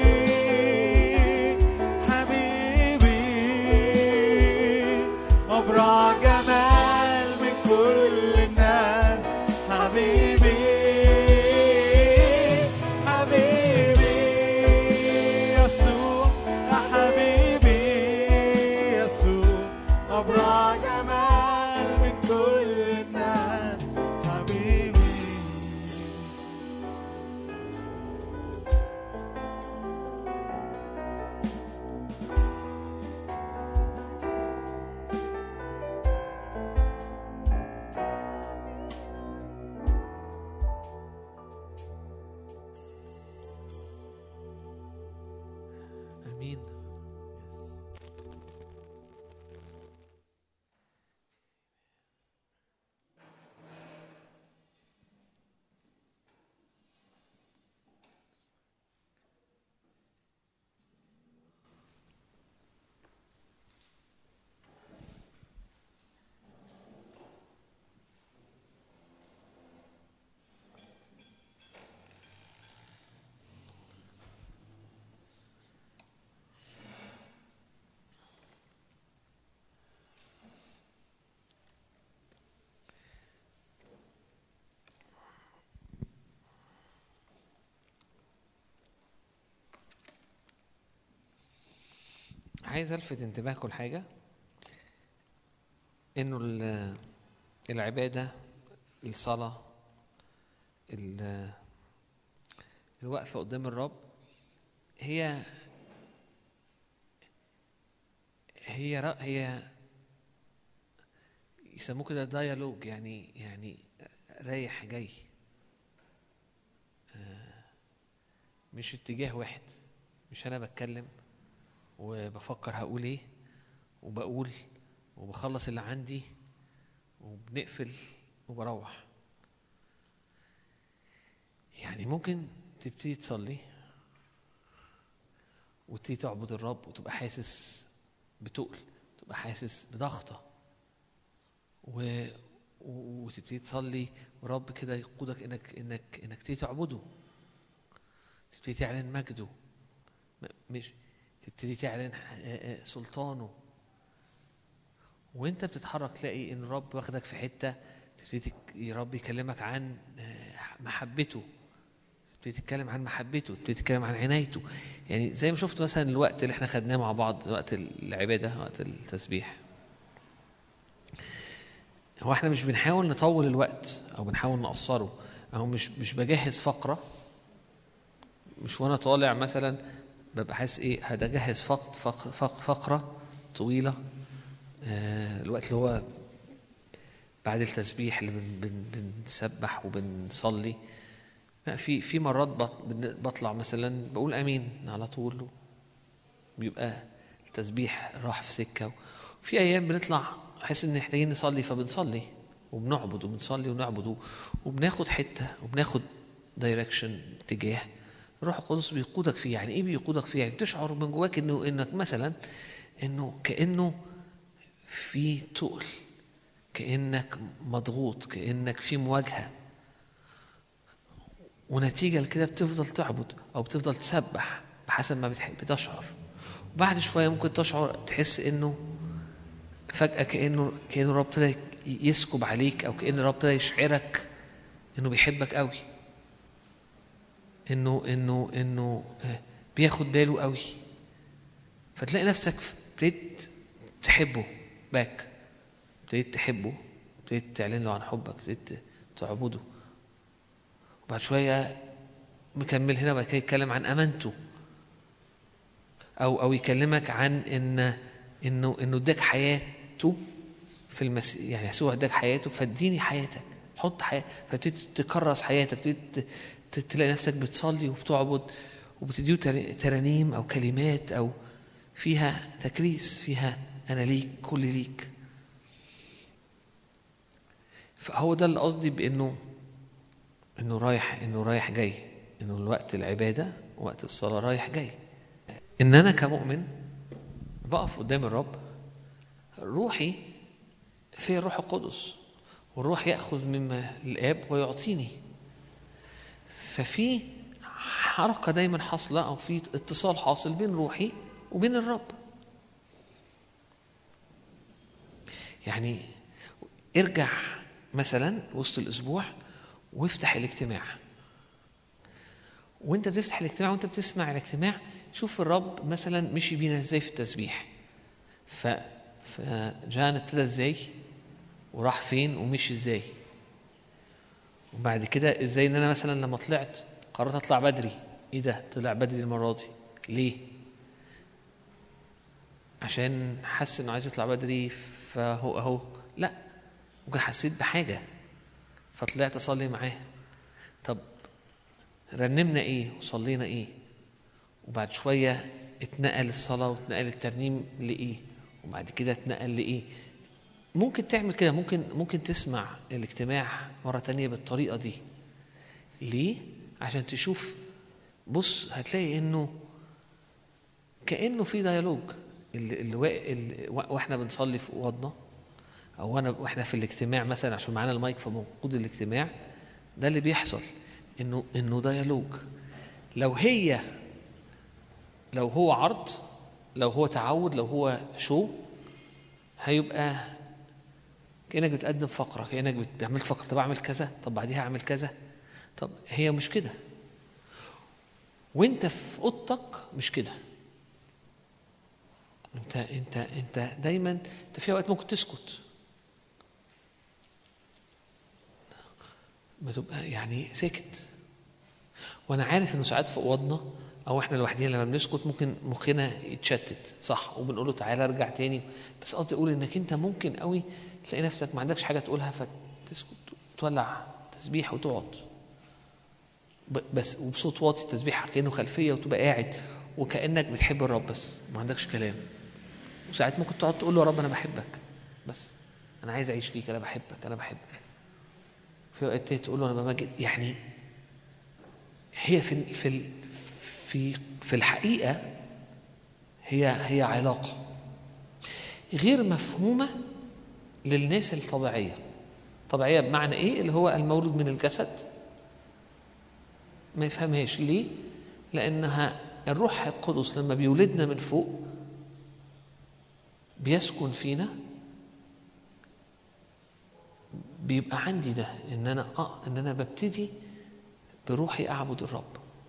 حبيبي أبرع جمال من كل الناس حبيبي حبيبي يسوع يا حبيبي يسوع أبرع جمال من كل الناس حبيبي عايز الفت انتباهكم لحاجه انه ال- العباده الصلاه ال- الوقفه قدام الرب هي هي رأ- هي يسموه كده ديالوج يعني يعني رايح جاي آه، مش اتجاه واحد مش انا بتكلم وبفكر هقول ايه وبقول وبخلص اللي عندي وبنقفل وبروح يعني ممكن تبتدي تصلي وتبتدي تعبد الرب وتبقى حاسس بتقل تبقى حاسس بضغطة و... و- وتبتدي تصلي ورب كده يقودك انك انك انك تبتدي تعبده تبتدي تعلن مجده م- مش تبتدي تعلن آه، آه، سلطانه وانت بتتحرك تلاقي ان الرب واخدك في حته تبتدي تك- يا رب يكلمك عن آه، محبته تبتدي تتكلم عن محبته تبتدي تتكلم عن عنايته يعني زي ما شفت مثلا الوقت اللي احنا خدناه مع بعض وقت العباده وقت التسبيح هو احنا مش بنحاول نطول الوقت او بنحاول نقصره او مش مش بجهز فقره مش وانا طالع مثلا ببقى حاسس ايه هجهز فقط فق فق فقره طويله آه الوقت اللي هو بعد التسبيح اللي بن بن بنسبح وبنصلي لا في في مرات بط- بن- بطلع مثلا بقول امين على طول بيبقى التسبيح راح في سكه وفي ايام بنطلع احس ان محتاجين نصلي فبنصلي وبنعبد وبنصلي ونعبد وبناخد حته وبناخد دايركشن اتجاه الروح القدس بيقودك فيه يعني ايه بيقودك فيه يعني تشعر من جواك انه انك مثلا انه كانه في تقل كانك مضغوط كانك في مواجهه ونتيجه لكده بتفضل تعبد او بتفضل تسبح بحسب ما بتحب تشعر وبعد شويه ممكن تشعر تحس انه فجاه كانه كانه الرب ابتدى يسكب عليك او كان الرب ابتدى يشعرك انه بيحبك قوي انه انه انه آه، بياخد باله قوي فتلاقي نفسك ابتديت تحبه باك ابتديت تحبه ابتديت تعلن له عن حبك ابتديت تعبده وبعد شويه مكمل هنا بعد كده يتكلم عن امانته او او يكلمك عن ان انه انه اداك حياته في المسيح يعني يسوع اداك حياته فاديني حياتك حط حياتك فتبتدي تكرس حياتك تبتدي ت- تلاقي نفسك بتصلي وبتعبد وبتديه تر- ترانيم او كلمات او فيها تكريس فيها انا ليك كل ليك فهو ده اللي قصدي بانه انه رايح انه رايح جاي انه الوقت العباده وقت الصلاه رايح جاي ان انا كمؤمن بقف قدام الرب روحي في الروح القدس والروح ياخذ مما الاب ويعطيني ففي حركه دايما حاصله او في اتصال حاصل بين روحي وبين الرب يعني ارجع مثلا وسط الاسبوع وافتح الاجتماع وانت بتفتح الاجتماع وانت بتسمع الاجتماع شوف الرب مثلا مشي بينا ازاي في التسبيح ف فجان ابتدى ازاي وراح فين ومشي ازاي وبعد كده ازاي ان انا مثلا لما طلعت قررت اطلع بدري ايه ده طلع بدري المره دي ليه عشان حس انه عايز يطلع بدري فهو اهو لا ممكن حسيت بحاجه فطلعت اصلي معاه طب رنمنا ايه وصلينا ايه وبعد شويه اتنقل الصلاه واتنقل الترنيم لايه وبعد كده اتنقل لايه ممكن تعمل كده ممكن ممكن تسمع الاجتماع مره تانية بالطريقه دي ليه عشان تشوف بص هتلاقي انه كانه في ديالوج اللي, اللي, وا- اللي وا- واحنا بنصلي في اوضنا او انا واحنا في الاجتماع مثلا عشان معانا المايك فموجود الاجتماع ده اللي بيحصل انه انه ديالوج لو هي لو هو عرض لو هو تعود لو هو شو هيبقى كانك بتقدم فقره كانك بت- عملت فقره طب اعمل كذا طب بعديها اعمل كذا طب هي مش كده وانت في اوضتك مش كده انت انت انت دايما انت في اوقات ممكن تسكت بتبقى يعني ساكت وانا عارف انه ساعات في اوضنا او احنا لوحدينا لما بنسكت ممكن مخنا يتشتت صح وبنقول له تعالى ارجع تاني بس قصدي اقول انك انت ممكن قوي تلاقي نفسك ما عندكش حاجه تقولها فتسكت تولع تسبيح وتقعد ب- بس وبصوت واطي التسبيح كانه خلفيه وتبقى قاعد وكانك بتحب الرب بس ما عندكش كلام وساعات ممكن تقعد تقول له يا رب انا بحبك بس انا عايز اعيش ليك انا بحبك انا بحبك في اوقات تانية تقول له انا بمجد يعني هي في في ال- في في الحقيقه هي هي علاقه غير مفهومه للناس الطبيعيه طبيعيه بمعنى ايه اللي هو المولود من الجسد ما يفهمهاش ليه لانها الروح القدس لما بيولدنا من فوق بيسكن فينا بيبقى عندي ده ان انا اه ان انا ببتدي بروحي اعبد الرب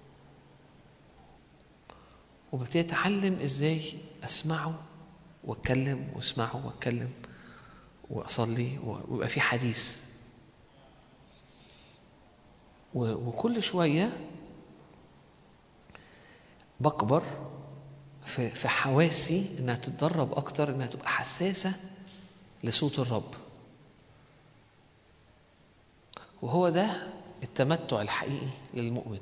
وببتدي اتعلم ازاي اسمعه واتكلم واسمعه واتكلم واصلي ويبقى في حديث و- وكل شويه بكبر في في حواسي انها تتدرب اكتر انها تبقى حساسه لصوت الرب وهو ده التمتع الحقيقي للمؤمن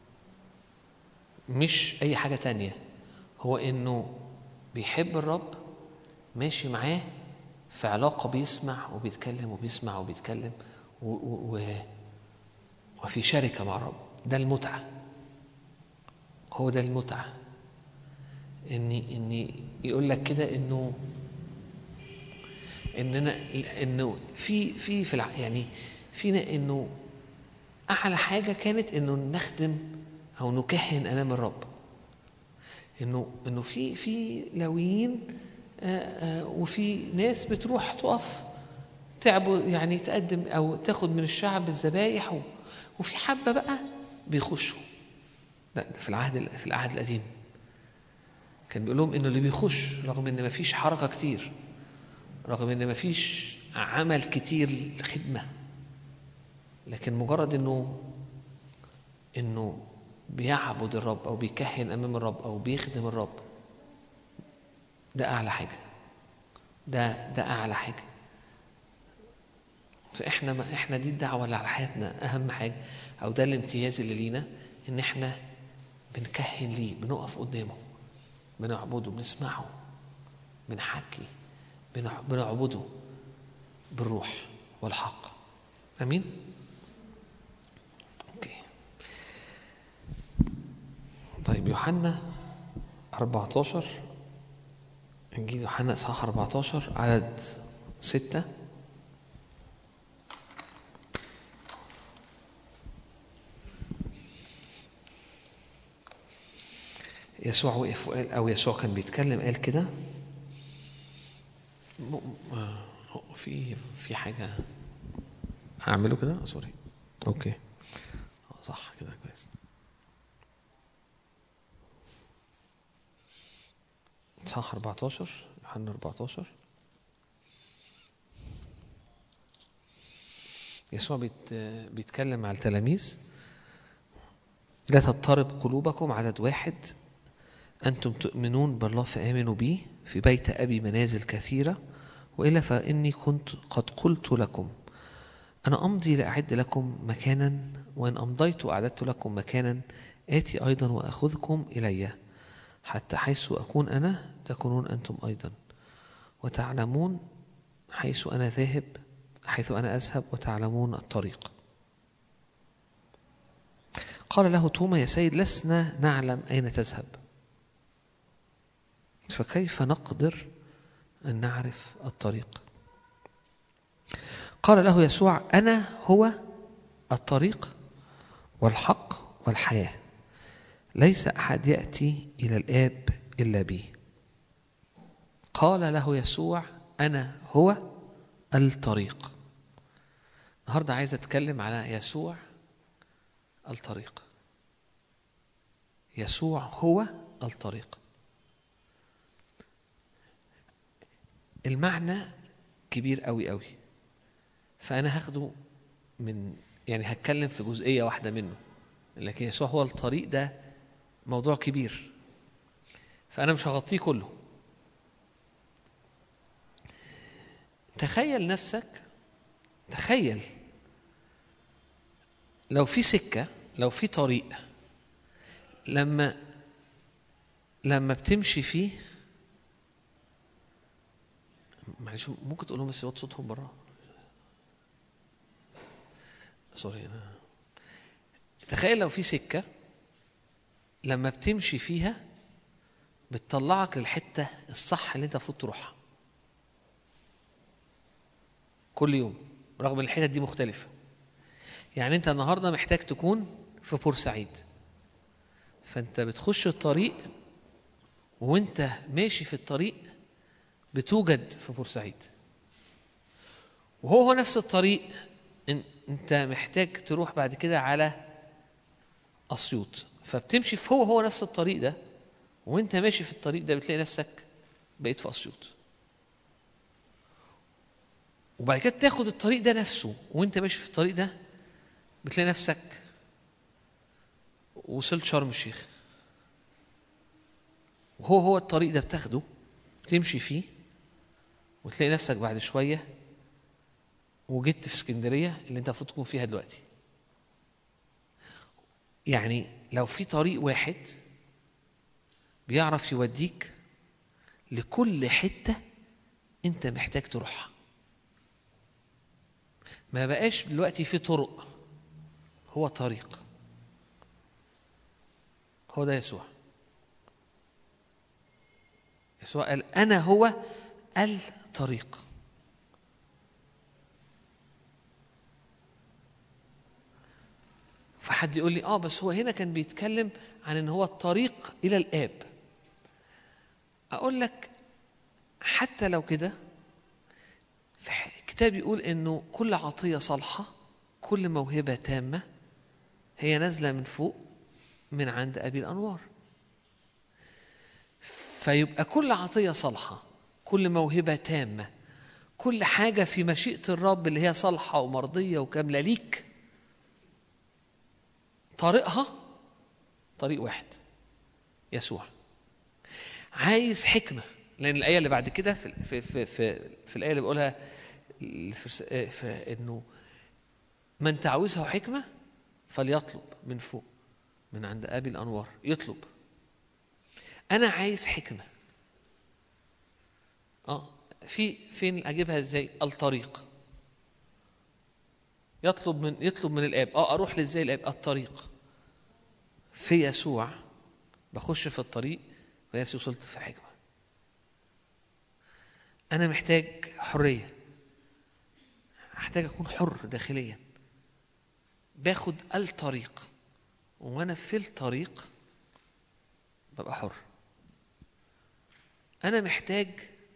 مش اي حاجه تانية هو انه بيحب الرب ماشي معاه في علاقه بيسمع وبيتكلم وبيسمع وبيتكلم و و و وفي شركه مع الرب ده المتعه هو ده المتعه اني اني يقول لك كده انه اننا انه في في في الع- يعني فينا انه اعلى حاجه كانت انه نخدم او نكهن امام الرب انه انه في في لويين آه، آه، وفي ناس بتروح تقف تعبوا يعني تقدم او تاخد من الشعب الذبايح و- وفي حبه بقى بيخشوا لا ده في العهد في العهد القديم كان بيقول لهم انه اللي بيخش رغم ان مفيش حركه كتير رغم ان مفيش عمل كتير خدمه لكن مجرد انه انه بيعبد الرب او بيكهن امام الرب او بيخدم الرب ده اعلى حاجه ده ده اعلى حاجه فاحنا ما احنا دي الدعوه اللي على حياتنا اهم حاجه او ده الامتياز اللي لينا ان احنا بنكهن ليه بنقف قدامه بنعبده بنسمعه بنحكي بنع- بنعبده بالروح والحق امين اوكي طيب يوحنا 14 انجيل يوحنا اصحاح 14 عدد 6 يسوع وقف وقال او يسوع كان بيتكلم قال كده م- آه، في في حاجه اعمله كده سوري اوكي آه، صح كده كويس صح 14 يوحنا 14 يسوع بيت بيتكلم مع التلاميذ لا تضطرب قلوبكم عدد واحد أنتم تؤمنون بالله فآمنوا بي في بيت أبي منازل كثيرة وإلا فإني كنت قد قلت لكم أنا أمضي لأعد لكم مكانا وإن أمضيت وأعددت لكم مكانا آتي أيضا وأخذكم إلي حتى حيث أكون أنا تكونون أنتم أيضا وتعلمون حيث أنا ذاهب حيث أنا أذهب وتعلمون الطريق قال له توما يا سيد لسنا نعلم أين تذهب فكيف نقدر أن نعرف الطريق قال له يسوع أنا هو الطريق والحق والحياة ليس أحد يأتي إلى الآب إلا بي قال له يسوع أنا هو الطريق النهارده عايز أتكلم على يسوع الطريق يسوع هو الطريق المعنى كبير قوي قوي فانا هاخده من يعني هتكلم في جزئيه واحده منه لكن يسوع هو الطريق ده موضوع كبير فانا مش هغطيه كله تخيل نفسك تخيل لو في سكه لو في طريق لما لما بتمشي فيه معلش ممكن تقول لهم بس يوطي صوتهم بره سوري انا تخيل لو في سكه لما بتمشي فيها بتطلعك للحته الصح اللي انت المفروض تروحها كل يوم رغم ان الحتت دي مختلفه يعني انت النهارده محتاج تكون في بورسعيد فانت بتخش الطريق وانت ماشي في الطريق بتوجد في بورسعيد وهو هو نفس الطريق ان- انت محتاج تروح بعد كده على اسيوط فبتمشي في هو هو نفس الطريق ده وانت ماشي في الطريق ده بتلاقي نفسك بقيت في اسيوط وبعد كده تاخد الطريق ده نفسه وانت ماشي في الطريق ده بتلاقي نفسك وصلت شرم الشيخ وهو هو الطريق ده بتاخده تمشي فيه وتلاقي نفسك بعد شوية وجدت في اسكندرية اللي انت المفروض تكون فيها دلوقتي يعني لو في طريق واحد بيعرف يوديك لكل حتة انت محتاج تروحها ما بقاش دلوقتي في طرق هو طريق هو ده يسوع يسوع قال انا هو الطريق فحد يقول لي اه بس هو هنا كان بيتكلم عن ان هو الطريق الى الاب اقول لك حتى لو كده في ح- الكتاب يقول انه كل عطيه صالحه كل موهبه تامه هي نازله من فوق من عند ابي الانوار فيبقى كل عطيه صالحه كل موهبه تامه كل حاجه في مشيئه الرب اللي هي صالحه ومرضيه وكامله ليك طريقها طريق واحد يسوع عايز حكمه لان الايه اللي بعد كده في في في في, في الايه اللي بقولها في, في انه من تعوزه حكمه فليطلب من فوق من عند ابي الانوار يطلب انا عايز حكمه اه في فين اجيبها ازاي الطريق يطلب من يطلب من الاب اه اروح لازاي الاب الطريق في يسوع بخش في الطريق ونفسي وصلت في حكمه انا محتاج حريه محتاج اكون حر داخليا باخد الطريق وانا في الطريق ببقى حر انا محتاج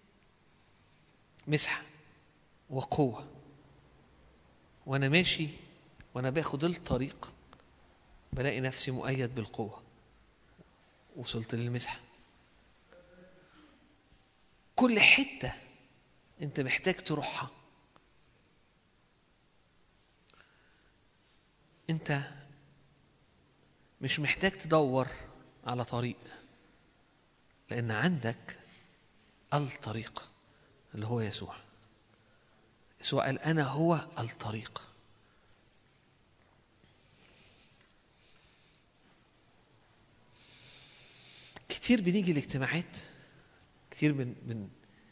مسحه وقوه وانا ماشي وانا باخد الطريق بلاقي نفسي مؤيد بالقوه وصلت للمسحه كل حته انت محتاج تروحها انت مش محتاج تدور على طريق لان عندك الطريق اللي هو يسوع يسوع قال انا هو الطريق كتير بنيجي الاجتماعات كتير بن, بن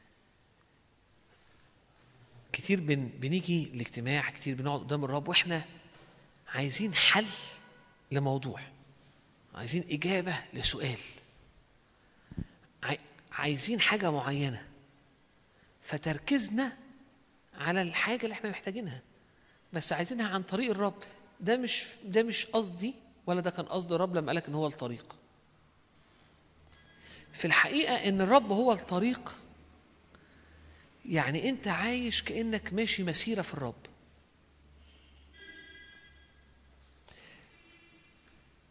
كتير بن بنيجي الاجتماع كتير بنقعد قدام الرب واحنا عايزين حل لموضوع عايزين إجابة لسؤال عاي- عايزين حاجة معينة فتركيزنا على الحاجة اللي احنا محتاجينها بس عايزينها عن طريق الرب ده مش ده مش قصدي ولا ده كان قصد الرب لما قالك ان هو الطريق في الحقيقة ان الرب هو الطريق يعني انت عايش كأنك ماشي مسيرة في الرب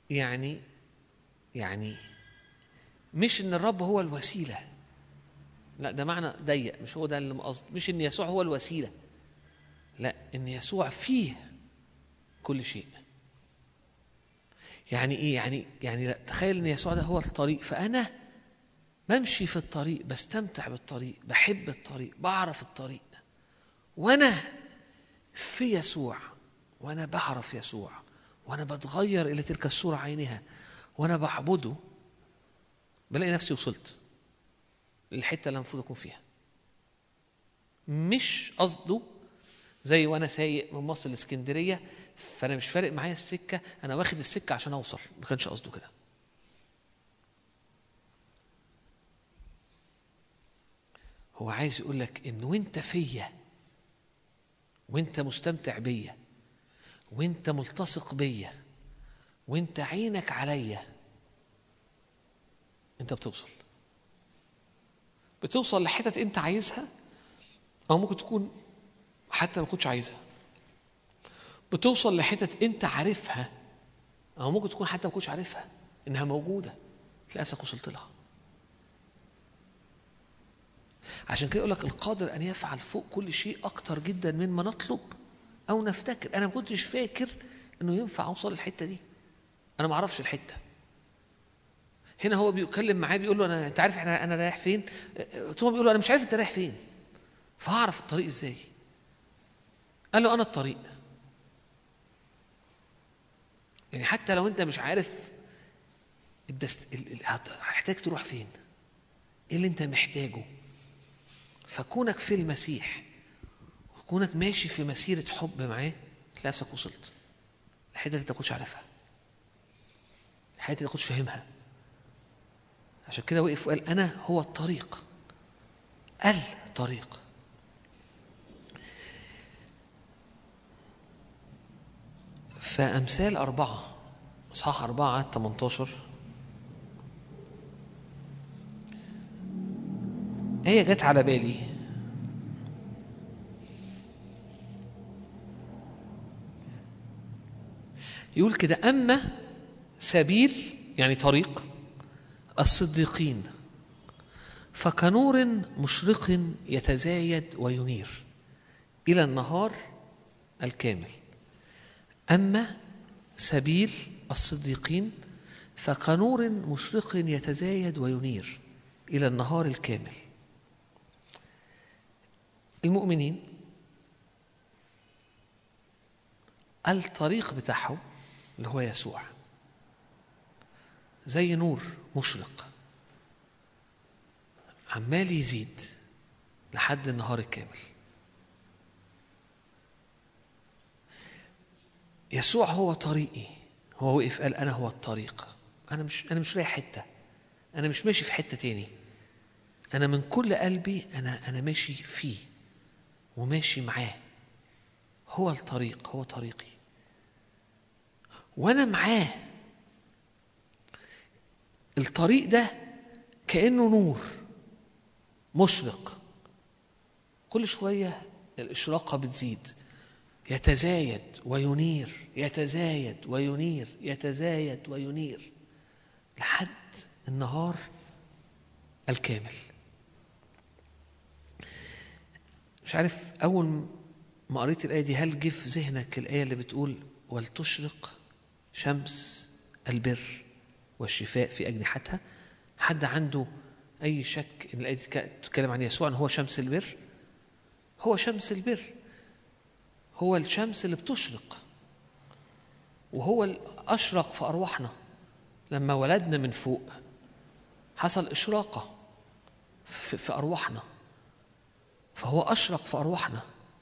يعني يعني مش ان الرب هو الوسيله لا ده معنى ضيق مش هو ده اللي قصد مش ان يسوع هو الوسيله لا ان يسوع فيه كل شيء يعني ايه يعني يعني لا تخيل ان يسوع ده هو الطريق فانا بمشي في الطريق بستمتع بالطريق بحب الطريق بعرف الطريق وانا في يسوع وانا بعرف يسوع وانا بتغير الى تلك الصوره عينها وانا بعبده بلاقي نفسي وصلت للحته اللي المفروض اكون فيها مش قصده زي وانا سايق من مصر لاسكندريه فانا مش فارق معايا السكه انا واخد السكه عشان اوصل ما كانش قصده كده هو عايز يقول لك ان وانت فيا وانت مستمتع بيا وانت ملتصق بيا وانت عينك عليا انت بتوصل بتوصل لحتت انت عايزها او ممكن تكون حتى ما كنتش عايزها بتوصل لحتت انت عارفها او ممكن تكون حتى ما كنتش عارفها انها موجوده تلاقي نفسك وصلت لها عشان كده يقول لك القادر ان يفعل فوق كل شيء اكتر جدا مما نطلب او نفتكر انا ما كنتش فاكر انه ينفع اوصل للحته دي انا ما اعرفش الحته هنا هو بيتكلم معاه بيقول له انا انت عارف احنا انا رايح فين ثم بيقول له انا مش عارف انت رايح فين فهعرف الطريق ازاي قال له انا الطريق يعني حتى لو انت مش عارف الدست... ال... ال... هتحتاج تروح فين ايه اللي انت محتاجه فكونك في المسيح وكونك ماشي في مسيرة حب معاه تلاقي نفسك وصلت الحتة اللي انت ما كنتش عارفها الحتة اللي ما كنتش فاهمها عشان كده وقف وقال أنا هو الطريق الطريق فأمثال أربعة إصحاح أربعة عدد 18 هي جت على بالي يقول كده أما سبيل يعني طريق الصديقين فكنور مشرق يتزايد وينير إلى النهار الكامل أما سبيل الصديقين فكنور مشرق يتزايد وينير إلى النهار الكامل المؤمنين الطريق بتاعهم اللي هو يسوع زي نور مشرق عمال يزيد لحد النهار الكامل يسوع هو طريقي هو وقف قال انا هو الطريق انا مش انا مش رايح حته انا مش ماشي في حته تاني انا من كل قلبي انا انا ماشي فيه وماشي معاه هو الطريق هو طريقي وانا معاه الطريق ده كانه نور مشرق كل شويه الاشراقه بتزيد يتزايد وينير يتزايد وينير يتزايد وينير لحد النهار الكامل مش عارف اول ما قريت الايه دي هل جه في ذهنك الايه اللي بتقول ولتشرق شمس البر والشفاء في اجنحتها حد عنده اي شك ان الايه دي تتكلم عن يسوع ان هو شمس البر هو شمس البر هو الشمس اللي بتشرق وهو الاشرق في ارواحنا لما ولدنا من فوق حصل اشراقه في, في ارواحنا فهو اشرق في ارواحنا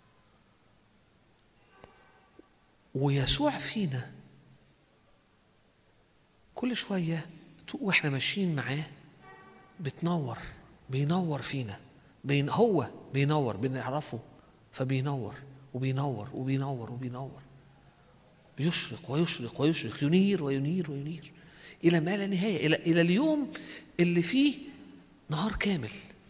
ويسوع فينا كل شويه واحنا ماشيين معاه بتنور بينور فينا بين هو بينور بنعرفه فبينور وبينور وبينور وبينور بيشرق ويشرق ويشرق ينير وينير وينير الى ما لا نهايه الى الى اليوم اللي فيه نهار كامل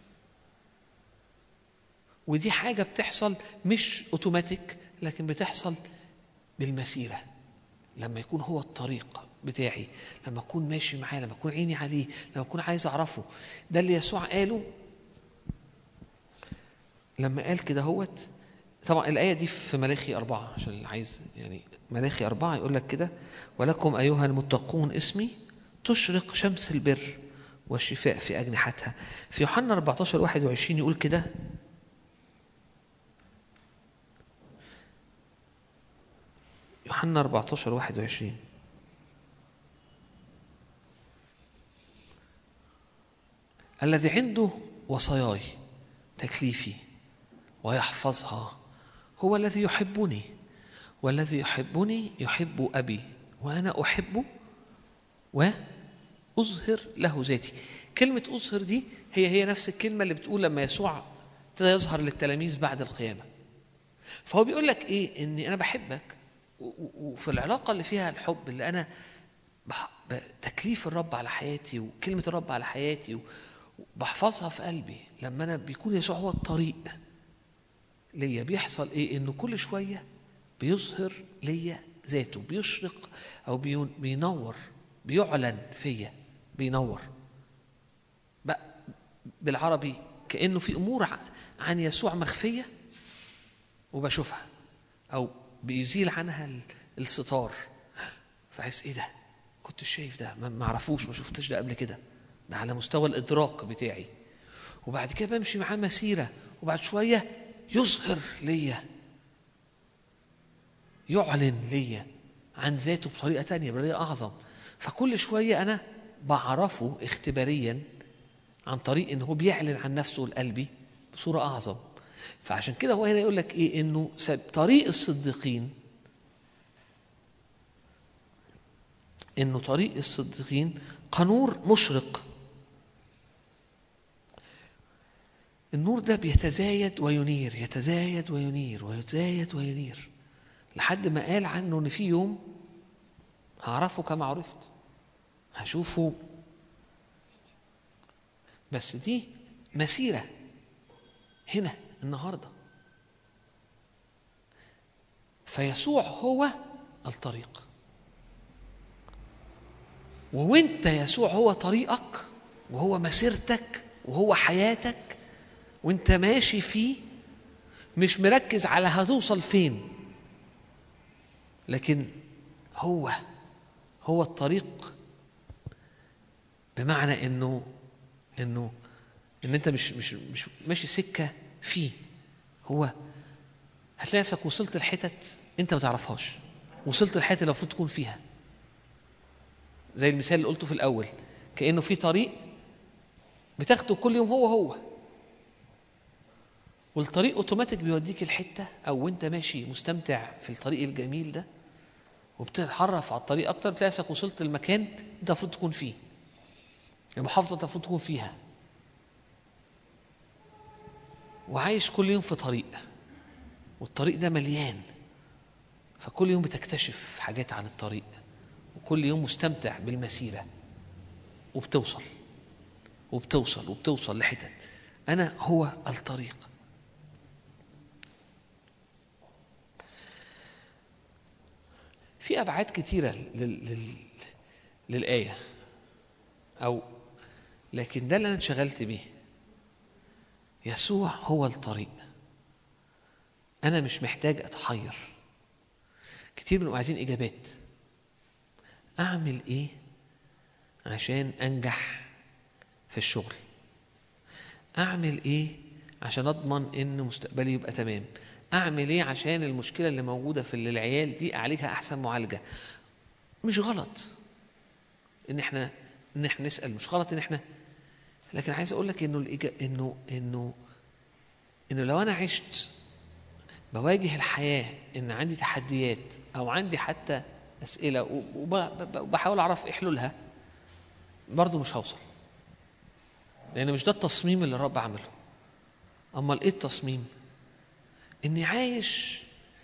ودي حاجه بتحصل مش اوتوماتيك لكن بتحصل بالمسيره لما يكون هو الطريق بتاعي لما اكون ماشي معاه لما اكون عيني عليه لما اكون عايز اعرفه ده اللي يسوع قاله لما قال كده هوت طبعا الآية دي في ملاخي أربعة عشان اللي عايز يعني ملاخي أربعة يقول لك كده ولكم أيها المتقون اسمي تشرق شمس البر والشفاء في أجنحتها في يوحنا 14 21 يقول كده يوحنا 14 21 الذي عنده وصاياي تكليفي ويحفظها هو الذي يحبني والذي يحبني يحب أبي وأنا أحبه وأظهر له ذاتي كلمة أظهر دي هي هي نفس الكلمة اللي بتقول لما يسوع ابتدى يظهر للتلاميذ بعد القيامة فهو بيقول لك إيه إني أنا بحبك و- و- وفي العلاقة اللي فيها الحب اللي أنا بح- ب- تكليف الرب على حياتي وكلمة الرب على حياتي و- بحفظها في قلبي لما أنا بيكون يسوع هو الطريق ليا بيحصل ايه انه كل شويه بيظهر ليا ذاته بيشرق او بيون- بينور بيعلن فيا بينور بقى بالعربي كانه في امور ع- عن يسوع مخفيه وبشوفها او بيزيل عنها ال- الستار فحس ايه ده كنت شايف ده ما ما اعرفوش ما شفتش ده قبل كده ده على مستوى الادراك بتاعي وبعد كده بمشي معاه مسيره وبعد شويه يظهر ليا يعلن ليا عن ذاته بطريقه تانية بطريقه اعظم فكل شويه انا بعرفه اختباريا عن طريق ان هو بيعلن عن نفسه لقلبي بصوره اعظم فعشان كده هو هنا يقول لك ايه انه سب- طريق الصديقين انه طريق الصديقين قنور مشرق النور ده بيتزايد وينير يتزايد وينير ويتزايد وينير لحد ما قال عنه ان في يوم هعرفه كما عرفت هشوفه بس دي مسيره هنا النهارده فيسوع هو الطريق وانت يسوع هو طريقك وهو مسيرتك وهو حياتك وانت ماشي فيه مش مركز على هتوصل فين لكن هو هو الطريق بمعنى انه انه ان انت مش مش مش ماشي سكه فيه هو هتلاقي نفسك وصلت لحتت انت ما تعرفهاش وصلت للحتت اللي المفروض تكون فيها زي المثال اللي قلته في الاول كانه في طريق بتاخده كل يوم هو هو والطريق اوتوماتيك بيوديك الحته او وانت ماشي مستمتع في الطريق الجميل ده وبتتحرف على الطريق اكتر تلاقي نفسك وصلت للمكان انت المفروض تكون فيه المحافظه انت المفروض تكون فيها وعايش كل يوم في طريق والطريق ده مليان فكل يوم بتكتشف حاجات عن الطريق وكل يوم مستمتع بالمسيره وبتوصل وبتوصل وبتوصل لحتت انا هو الطريق في ابعاد كتيره لل... لل... للايه او لكن ده اللي انا انشغلت بيه يسوع هو الطريق انا مش محتاج اتحير كتير بنبقى عايزين اجابات اعمل ايه عشان انجح في الشغل اعمل ايه عشان اضمن ان مستقبلي يبقى تمام اعمل ايه عشان المشكله اللي موجوده في العيال دي اعالجها احسن معالجه مش غلط ان احنا ان احنا نسال مش غلط ان احنا لكن عايز اقول لك انه الإجا... انه انه انه لو انا عشت بواجه الحياه ان عندي تحديات او عندي حتى اسئله وب- وب- وبحاول اعرف ايه حلولها برضه مش هوصل لان مش ده التصميم اللي الرب عمله امال ايه التصميم اني عايش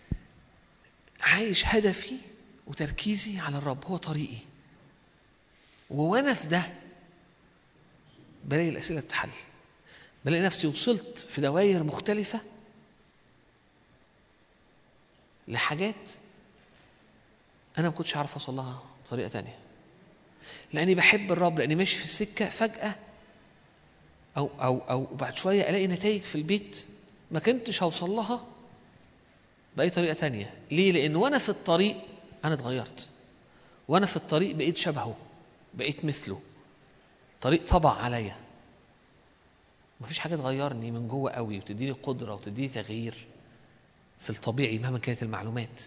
عايش هدفي وتركيزي على الرب هو طريقي وانا في ده بلاقي الاسئله بتحل بلاقي نفسي وصلت في دوائر مختلفه لحاجات انا ما كنتش عارف اوصل لها بطريقه تانية لاني بحب الرب لاني ماشي في السكه فجاه او او او بعد شويه الاقي نتائج في البيت ما كنتش هوصل لها باي طريقه تانية ليه لان وانا في الطريق انا اتغيرت وانا في الطريق بقيت شبهه بقيت مثله الطريق طبع عليا مفيش حاجه تغيرني من جوه قوي وتديني قدره وتديني تغيير في الطبيعي مهما كانت المعلومات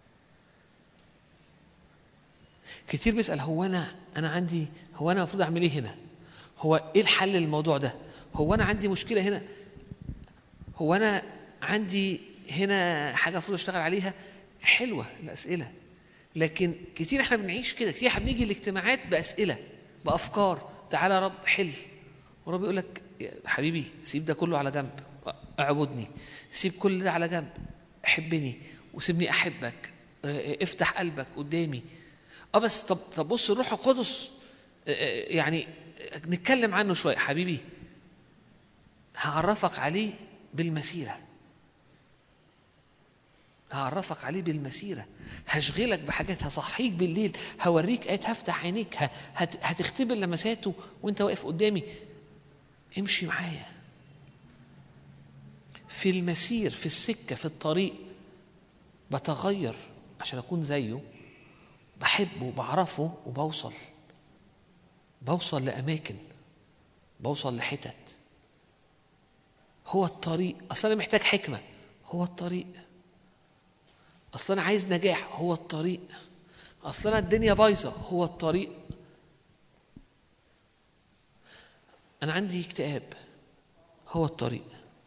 كتير بيسال هو انا انا عندي هو انا المفروض اعمل ايه هنا هو ايه الحل للموضوع ده هو انا عندي مشكله هنا هو انا عندي هنا حاجه المفروض اشتغل عليها حلوه الاسئله لكن كتير احنا بنعيش كده كتير احنا بنيجي الاجتماعات باسئله بافكار تعالى يا رب حل ورب يقول لك يا حبيبي سيب ده كله على جنب اعبدني سيب كل ده على جنب حبني وسيبني احبك اه، افتح قلبك قدامي اه بس طب طب بص الروح القدس اه، اه، يعني نتكلم عنه شويه حبيبي هعرفك عليه بالمسيره هعرفك عليه بالمسيرة هشغلك بحاجات هصحيك بالليل هوريك آيات هفتح عينيك ه- هت- هتختبر لمساته وانت واقف قدامي امشي معايا في المسير في السكة في الطريق بتغير عشان أكون زيه بحبه وبعرفه وبوصل بوصل لأماكن بوصل لحتت هو الطريق أصلا أنا محتاج حكمة هو الطريق اصل انا عايز نجاح هو الطريق اصل انا الدنيا بايظه هو الطريق انا عندي اكتئاب هو الطريق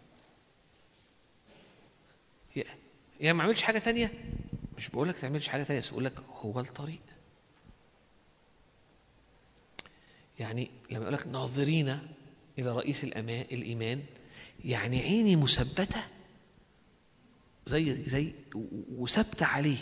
يا- يعني ما اعملش حاجه تانية مش بقول لك تعملش حاجه تانية بس بقول لك هو الطريق يعني لما يقول لك ناظرين الى رئيس الأما- الايمان يعني عيني مثبته زي زي وثابته عليه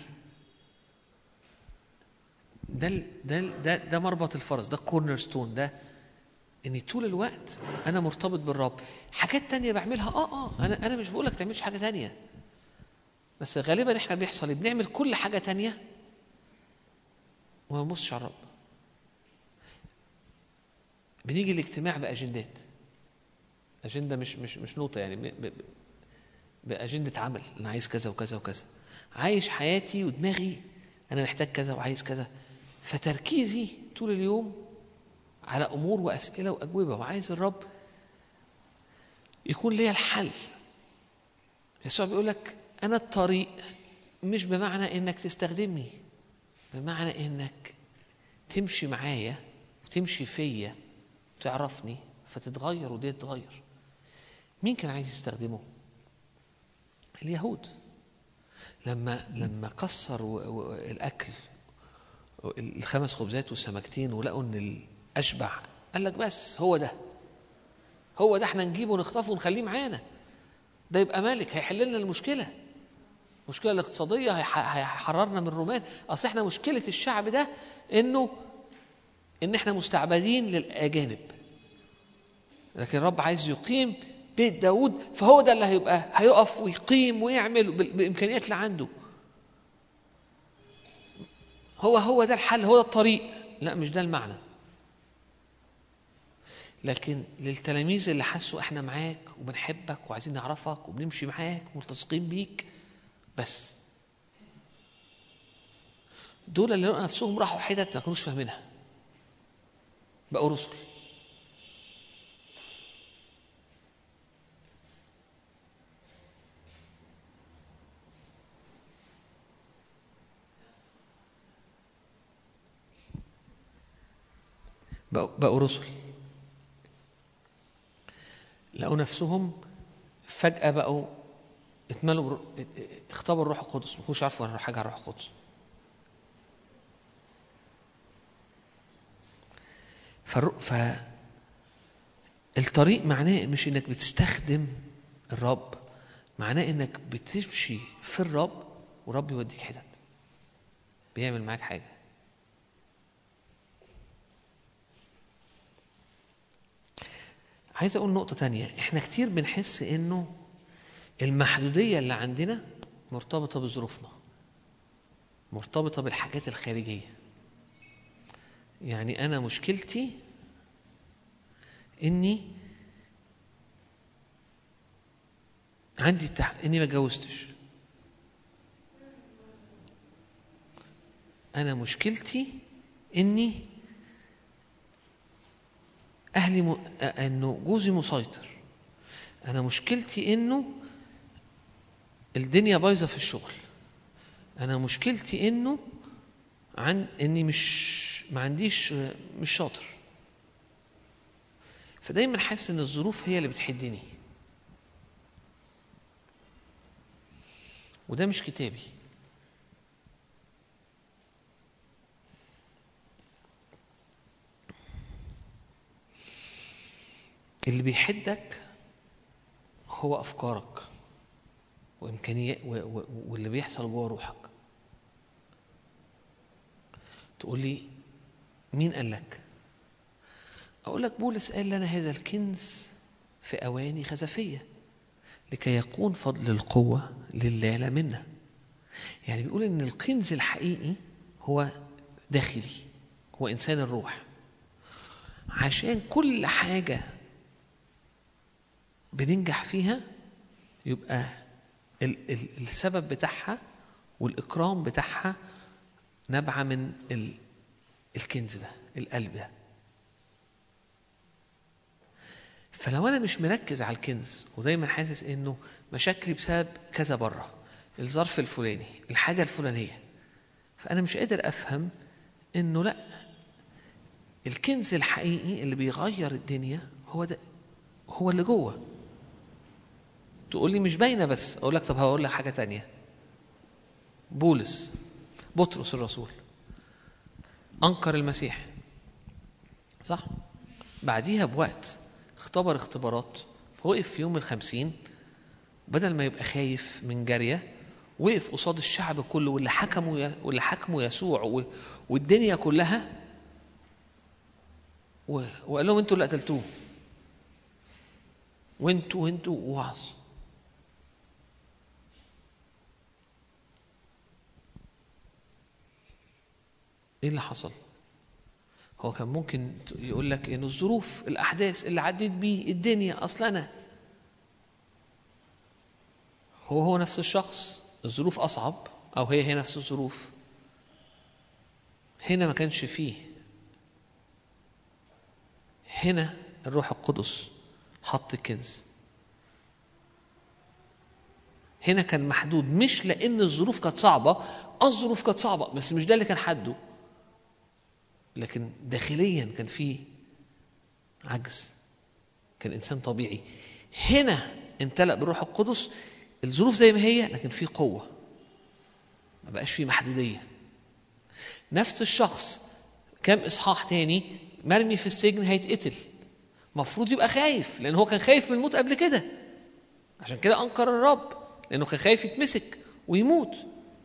ده ال- ده ال- ده ده مربط الفرس ده الكورنر ستون ده اني طول الوقت انا مرتبط بالرب حاجات تانية بعملها اه اه انا انا مش بقول لك تعملش حاجه تانية بس غالبا احنا بيحصل إيه؟ بنعمل كل حاجه تانية وما بنبصش على الرب بنيجي الاجتماع باجندات اجنده مش مش مش نوته يعني ب- ب- بأجندة عمل أنا عايز كذا وكذا وكذا عايش حياتي ودماغي أنا محتاج كذا وعايز كذا فتركيزي طول اليوم على أمور وأسئلة وأجوبة وعايز الرب يكون ليا الحل يسوع بيقول لك أنا الطريق مش بمعنى إنك تستخدمني بمعنى إنك تمشي معايا وتمشي فيا وتعرفني فتتغير ودي تتغير مين كان عايز يستخدمه؟ اليهود لما لما كسر و- و- الاكل الخمس خبزات والسمكتين ولقوا ان الاشبع قال لك بس هو ده هو ده احنا نجيبه ونخطفه ونخليه معانا ده يبقى ملك هيحل لنا المشكله المشكله الاقتصاديه هيح- هيحررنا من الرومان اصل احنا مشكله الشعب ده انه ان احنا مستعبدين للاجانب لكن الرب عايز يقيم بيت داود فهو ده اللي هيبقى هيقف ويقيم ويعمل بال- بالامكانيات اللي عنده هو هو ده الحل هو ده الطريق لا مش ده المعنى لكن للتلاميذ اللي حسوا احنا معاك وبنحبك وعايزين نعرفك وبنمشي معاك وملتصقين بيك بس دول اللي لقوا نفسهم راحوا حتت ما كانوش فاهمينها بقوا رسل بقوا بقوا رسل لقوا نفسهم فجأة بقوا اتملوا بر... اختبروا الروح القدس ما كانوش عارفوا ولا حاجة عن الروح القدس فالر... ف الطريق معناه مش انك بتستخدم الرب معناه انك بتمشي في الرب ورب يوديك حتت بيعمل معاك حاجه عايز اقول نقطة تانية احنا كتير بنحس انه المحدودية اللي عندنا مرتبطة بظروفنا مرتبطة بالحاجات الخارجية يعني انا مشكلتي اني عندي تح... اني ما اتجوزتش انا مشكلتي اني اهلي م... آه، انه جوزي مسيطر انا مشكلتي انه الدنيا بايظه في الشغل انا مشكلتي انه عن اني مش ما عنديش آه، مش شاطر فدايما حاسس ان الظروف هي اللي بتحدني وده مش كتابي اللي بيحدك هو افكارك وامكانيات و- و- واللي بيحصل جوه روحك تقول لي مين قال لك اقول لك بولس قال لنا هذا الكنز في اواني خزفيه لكي يكون فضل القوه لله لا منا يعني بيقول ان الكنز الحقيقي هو داخلي هو انسان الروح عشان كل حاجه بننجح فيها يبقى ال ال السبب بتاعها والإكرام بتاعها نابعة من ال الكنز ده القلب ده فلو أنا مش مركز على الكنز ودايما حاسس إنه مشاكلي بسبب كذا بره الظرف الفلاني الحاجة الفلانية فأنا مش قادر أفهم إنه لأ الكنز الحقيقي اللي بيغير الدنيا هو ده هو اللي جوه تقول لي مش باينه بس اقول لك طب هقول لك حاجه تانية بولس بطرس الرسول انكر المسيح صح بعديها بوقت اختبر اختبارات فوقف في يوم الخمسين بدل ما يبقى خايف من جارية وقف قصاد الشعب كله واللي حكموا ي- واللي حكموا يسوع و- والدنيا كلها و- وقال لهم انتوا اللي قتلتوه وانتوا وانتوا وعظ ايه اللي حصل هو كان ممكن يقول لك ان الظروف الاحداث اللي عديت بيه الدنيا اصلا انا هو هو نفس الشخص الظروف اصعب او هي هي نفس الظروف هنا ما كانش فيه هنا الروح القدس حط كنز هنا كان محدود مش لان الظروف كانت صعبه اه الظروف كانت صعبه بس مش ده اللي كان حده لكن داخليا كان فيه عجز كان انسان طبيعي هنا امتلأ بالروح القدس الظروف زي ما هي لكن في قوه ما بقاش فيه محدوديه نفس الشخص كام اصحاح تاني مرمي في السجن هيتقتل المفروض يبقى خايف لان هو كان خايف من الموت قبل كده عشان كده انكر الرب لانه كان خايف يتمسك ويموت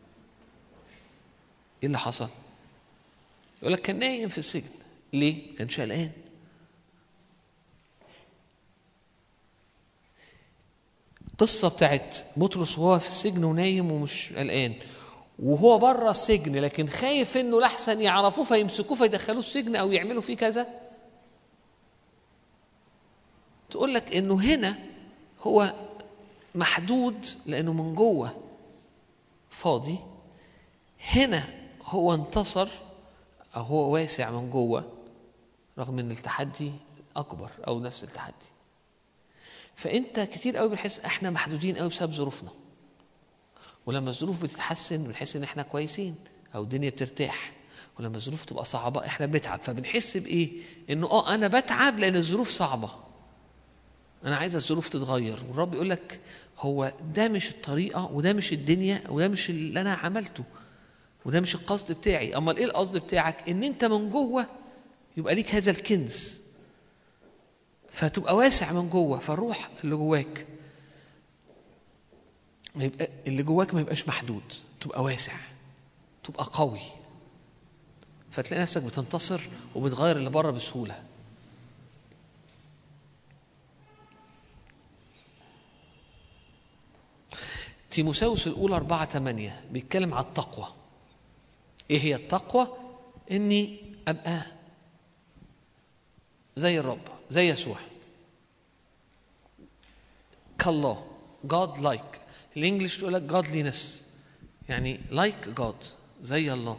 ايه اللي حصل يقول لك كان نايم في السجن ليه كان شقلقان القصه بتاعت بطرس وهو في السجن ونايم ومش قلقان وهو بره السجن لكن خايف انه لحسن يعرفوه فيمسكوه فيدخلوه السجن او يعملوا فيه كذا تقول لك انه هنا هو محدود لانه من جوه فاضي هنا هو انتصر او هو واسع من جوه رغم ان التحدي اكبر او نفس التحدي فانت كتير قوي بنحس احنا محدودين قوي بسبب ظروفنا ولما الظروف بتتحسن بنحس ان احنا كويسين او الدنيا بترتاح ولما الظروف تبقى صعبه احنا بنتعب فبنحس بايه انه اه انا بتعب لان الظروف صعبه انا عايز الظروف تتغير والرب يقول لك هو ده مش الطريقه وده مش الدنيا وده مش اللي انا عملته وده مش القصد بتاعي امال ايه القصد بتاعك ان انت من جوه يبقى ليك هذا الكنز فتبقى واسع من جوه فالروح اللي جواك ما يبقى اللي جواك ما يبقاش محدود تبقى واسع تبقى قوي فتلاقي نفسك بتنتصر وبتغير اللي بره بسهوله تيموساوس الأولى أربعة ثمانية بيتكلم على التقوى إيه هي التقوى؟ إني أبقى زي الرب زي يسوع كالله God like الانجليش تقول لك godliness يعني like God زي الله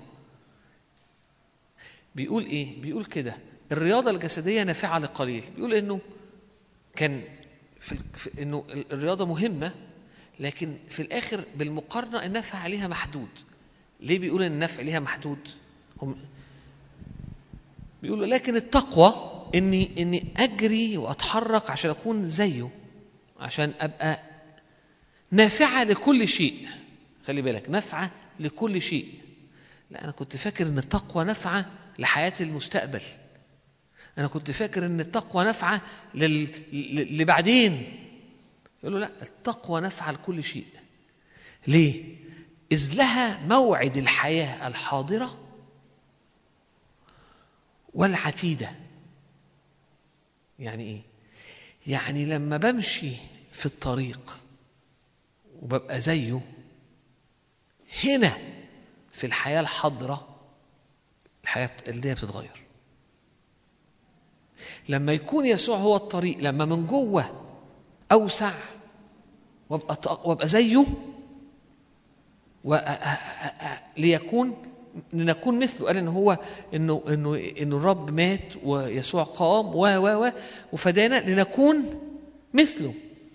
بيقول ايه بيقول كده الرياضه الجسديه نافعه للقليل بيقول انه كان في, في انه الرياضه مهمه لكن في الاخر بالمقارنه النفع عليها محدود ليه بيقول ان النفع ليها محدود هم بيقولوا لكن التقوى اني اني اجري واتحرك عشان اكون زيه عشان ابقى نافعه لكل شيء خلي بالك نافعه لكل شيء لا انا كنت فاكر ان التقوى نافعه لحياه المستقبل انا كنت فاكر ان التقوى نافعه لل... ل- لبعدين يقول له لا التقوى نافعه لكل شيء ليه اذ لها موعد الحياه الحاضره والعتيده يعني ايه يعني لما بمشي في الطريق وببقى زيه هنا في الحياه الحاضره الحياه اللي هي بتتغير لما يكون يسوع هو الطريق لما من جوه اوسع وابقى ط- وابقى زيه و- أ- أ- أ- ليكون لنكون مثله قال ان هو انه انه انه الرب مات ويسوع قام و و و وفدانا لنكون مثله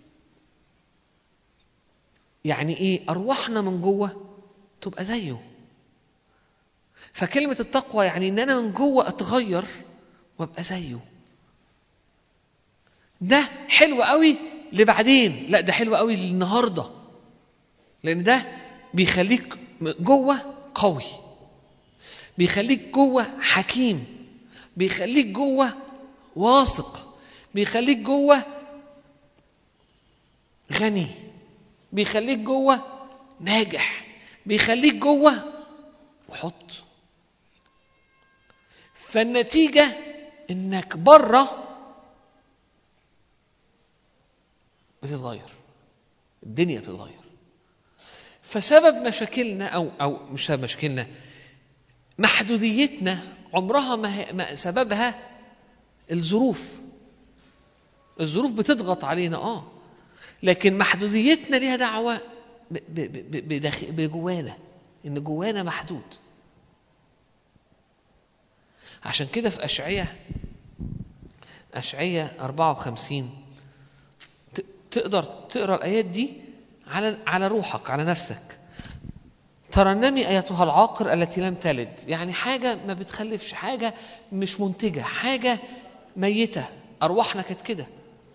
يعني ايه ارواحنا من جوه تبقى زيه فكلمه التقوى يعني ان انا من جوه اتغير وابقى زيه ده حلو قوي لبعدين لا ده حلو قوي للنهارده لان ده بيخليك جوه قوي بيخليك جوه حكيم بيخليك جوه واثق بيخليك جوه غني بيخليك جوه ناجح بيخليك جوه وحط فالنتيجه انك بره بتتغير الدنيا بتتغير فسبب مشاكلنا او او مش سبب مشاكلنا محدوديتنا عمرها ما, هي ما سببها الظروف الظروف بتضغط علينا اه لكن محدوديتنا ليها دعوه ب- ب- ب- بداخل- بجوانا ان جوانا محدود عشان كده في اشعياء اشعياء 54 ت- تقدر تقرا الايات دي على على روحك على نفسك ترنمي ايتها العاقر التي لم تلد يعني حاجه ما بتخلفش حاجه مش منتجه حاجه ميته ارواحنا كانت كده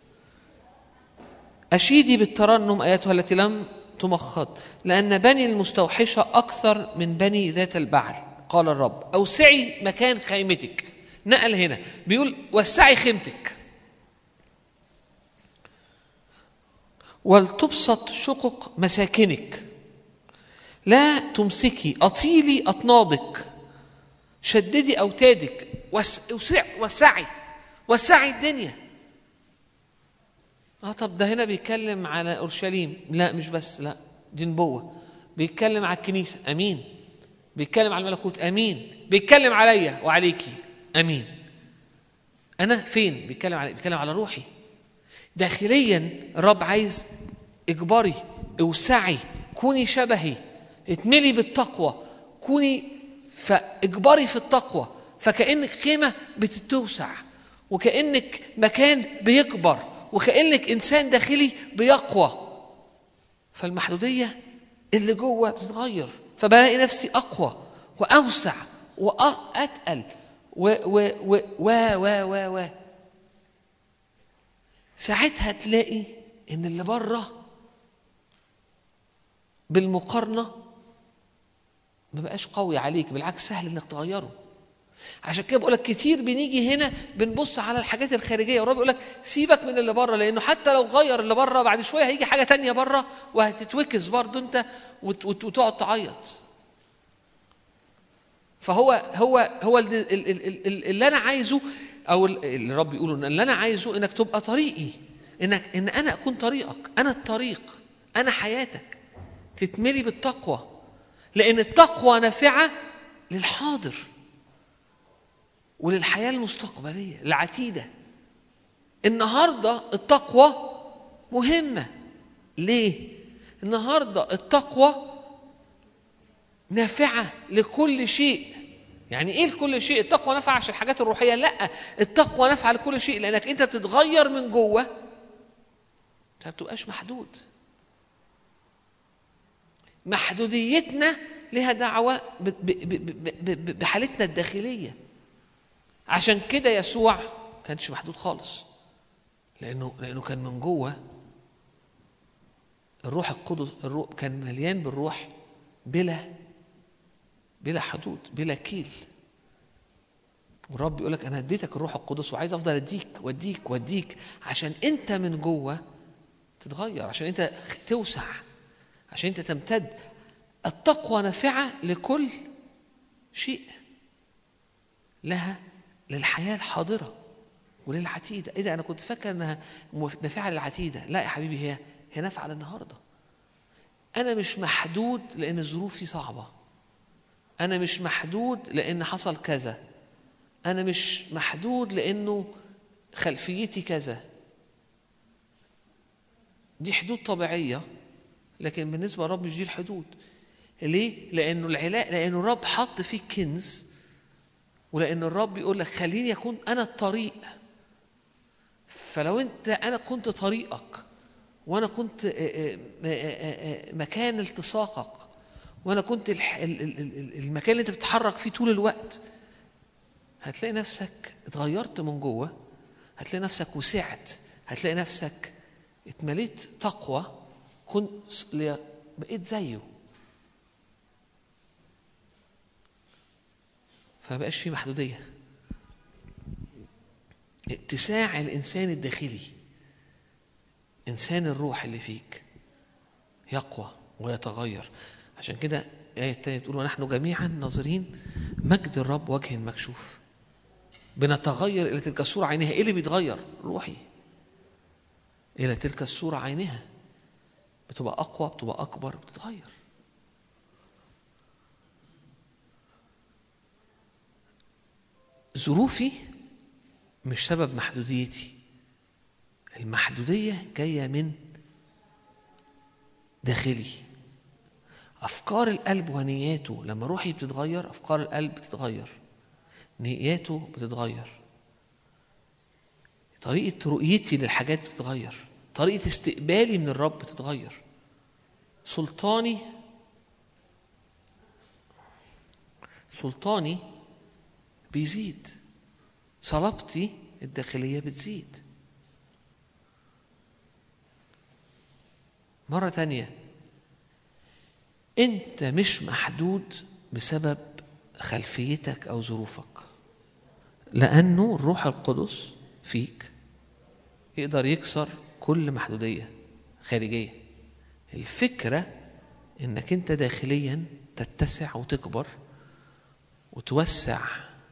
اشيدي بالترنم ايتها التي لم تمخض لان بني المستوحشه اكثر من بني ذات البعل قال الرب اوسعي مكان خيمتك نقل هنا بيقول وسعي خيمتك ولتبسط شقق مساكنك لا تمسكي أطيلي أطنابك شددي أوتادك وس- وسع وسعي وسعي الدنيا اه طب ده هنا بيتكلم على اورشليم لا مش بس لا دي نبوه بيتكلم على الكنيسه امين بيتكلم على الملكوت امين بيتكلم عليا وعليكي امين انا فين بيتكلم على بيتكلم على روحي داخليا الرب عايز اجبري اوسعي كوني شبهي اتملي بالتقوى كوني فاجبري في التقوى فكانك خيمه بتتوسع وكانك مكان بيكبر وكانك انسان داخلي بيقوى فالمحدوديه اللي جوه بتتغير فبلاقي نفسي اقوى واوسع واتقل و و و و و و, و. ساعتها تلاقي ان اللي بره بالمقارنه ما بقاش قوي عليك بالعكس سهل انك تغيره عشان كده بقول لك كتير بنيجي هنا بنبص على الحاجات الخارجيه والرب يقول لك سيبك من اللي بره لانه حتى لو غير اللي بره بعد شويه هيجي حاجه تانية بره وهتتوكس برضه انت وت- وت- وتقعد تعيط فهو هو هو ال- ال- ال- ال- ال- اللي انا عايزه او ال- اللي الرب يقوله إن اللي انا عايزه انك تبقى طريقي انك ان انا اكون طريقك انا الطريق انا حياتك تتملي بالتقوى لان التقوى نافعه للحاضر وللحياه المستقبليه العتيده النهارده التقوى مهمه ليه النهارده التقوى نافعه لكل شيء يعني ايه لكل شيء التقوى نافعه عشان الحاجات الروحيه لا التقوى نافعه لكل شيء لانك انت بتتغير من جوه انت ما بتبقاش محدود محدوديتنا لها دعوه ب- ب- ب- ب- ب- بحالتنا الداخليه عشان كده يسوع كانش محدود خالص لانه لانه كان من جوه الروح القدس الروح كان مليان بالروح بلا بلا حدود بلا كيل والرب يقول لك انا اديتك الروح القدس وعايز افضل اديك واديك واديك عشان انت من جوه تتغير عشان انت توسع عشان انت تمتد التقوى نافعه لكل شيء لها للحياه الحاضره وللعتيده ايه ده انا كنت فاكر انها مف- نافعه للعتيده لا يا حبيبي هي هي نافعه للنهارده انا مش محدود لان ظروفي صعبه انا مش محدود لان حصل كذا انا مش محدود لانه خلفيتي كذا دي حدود طبيعيه لكن بالنسبه للرب مش دي الحدود ليه لانه العلاج لانه الرب حط فيك كنز ولان الرب يقول لك خليني اكون انا الطريق فلو انت انا كنت طريقك وانا كنت آه، آه، آه، آه، مكان التصاقك وانا كنت الح- ال- ال- ال- المكان اللي انت بتتحرك فيه طول الوقت هتلاقي نفسك اتغيرت من جوه هتلاقي نفسك وسعت هتلاقي نفسك اتمليت تقوى كنت بقيت زيه فبقاش في محدوديه اتساع الانسان الداخلي انسان الروح اللي فيك يقوى ويتغير عشان كده الآية التانية تقول ونحن جميعا ناظرين مجد الرب وجه مكشوف بنتغير إلى تلك الصورة عينها إيه اللي بيتغير؟ روحي إلى تلك الصورة عينها بتبقى أقوى بتبقى أكبر بتتغير ظروفي مش سبب محدوديتي المحدودية جاية من داخلي أفكار القلب ونياته لما روحي بتتغير أفكار القلب بتتغير نياته بتتغير طريقة رؤيتي للحاجات بتتغير طريقة استقبالي من الرب بتتغير سلطاني سلطاني بيزيد صلابتي الداخلية بتزيد مرة تانية أنت مش محدود بسبب خلفيتك أو ظروفك لأنه الروح القدس فيك يقدر يكسر كل محدودية خارجية الفكرة إنك أنت داخليا تتسع وتكبر وتوسع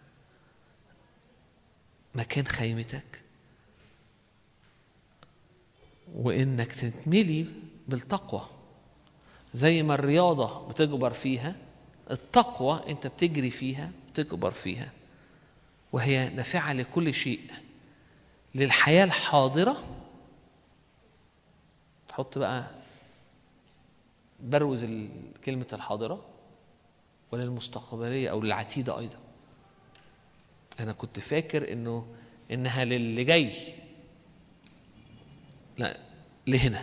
مكان خيمتك وانك تتملي بالتقوى زي ما الرياضه بتكبر فيها التقوى انت بتجري فيها بتكبر فيها وهي نافعه لكل شيء للحياه الحاضره تحط بقى بروز ال- كلمه الحاضره وللمستقبليه او للعتيده ايضا انا كنت فاكر انه انها للي جاي لا لهنا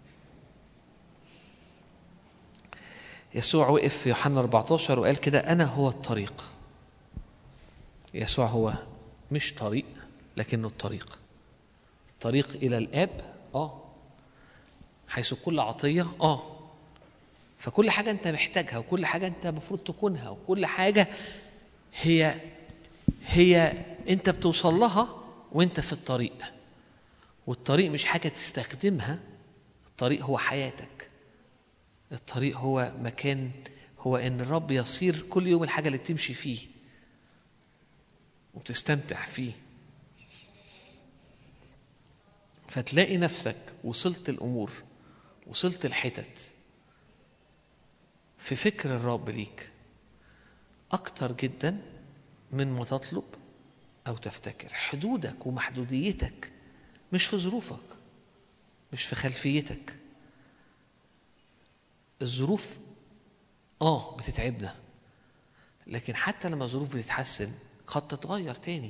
يسوع وقف في يوحنا 14 وقال كده انا هو الطريق يسوع هو مش طريق لكنه الطريق الطريق الى الاب اه حيث كل عطيه اه فكل حاجه انت محتاجها وكل حاجه انت المفروض تكونها وكل حاجه هي هي انت بتوصل لها وانت في الطريق والطريق مش حاجه تستخدمها الطريق هو حياتك الطريق هو مكان هو ان الرب يصير كل يوم الحاجه اللي بتمشي فيه وبتستمتع فيه فتلاقي نفسك وصلت الامور وصلت الحتت في فكر الرب ليك اكتر جدا من ما تطلب او تفتكر حدودك ومحدوديتك مش في ظروفك مش في خلفيتك الظروف اه بتتعبنا لكن حتى لما الظروف بتتحسن قد تتغير تاني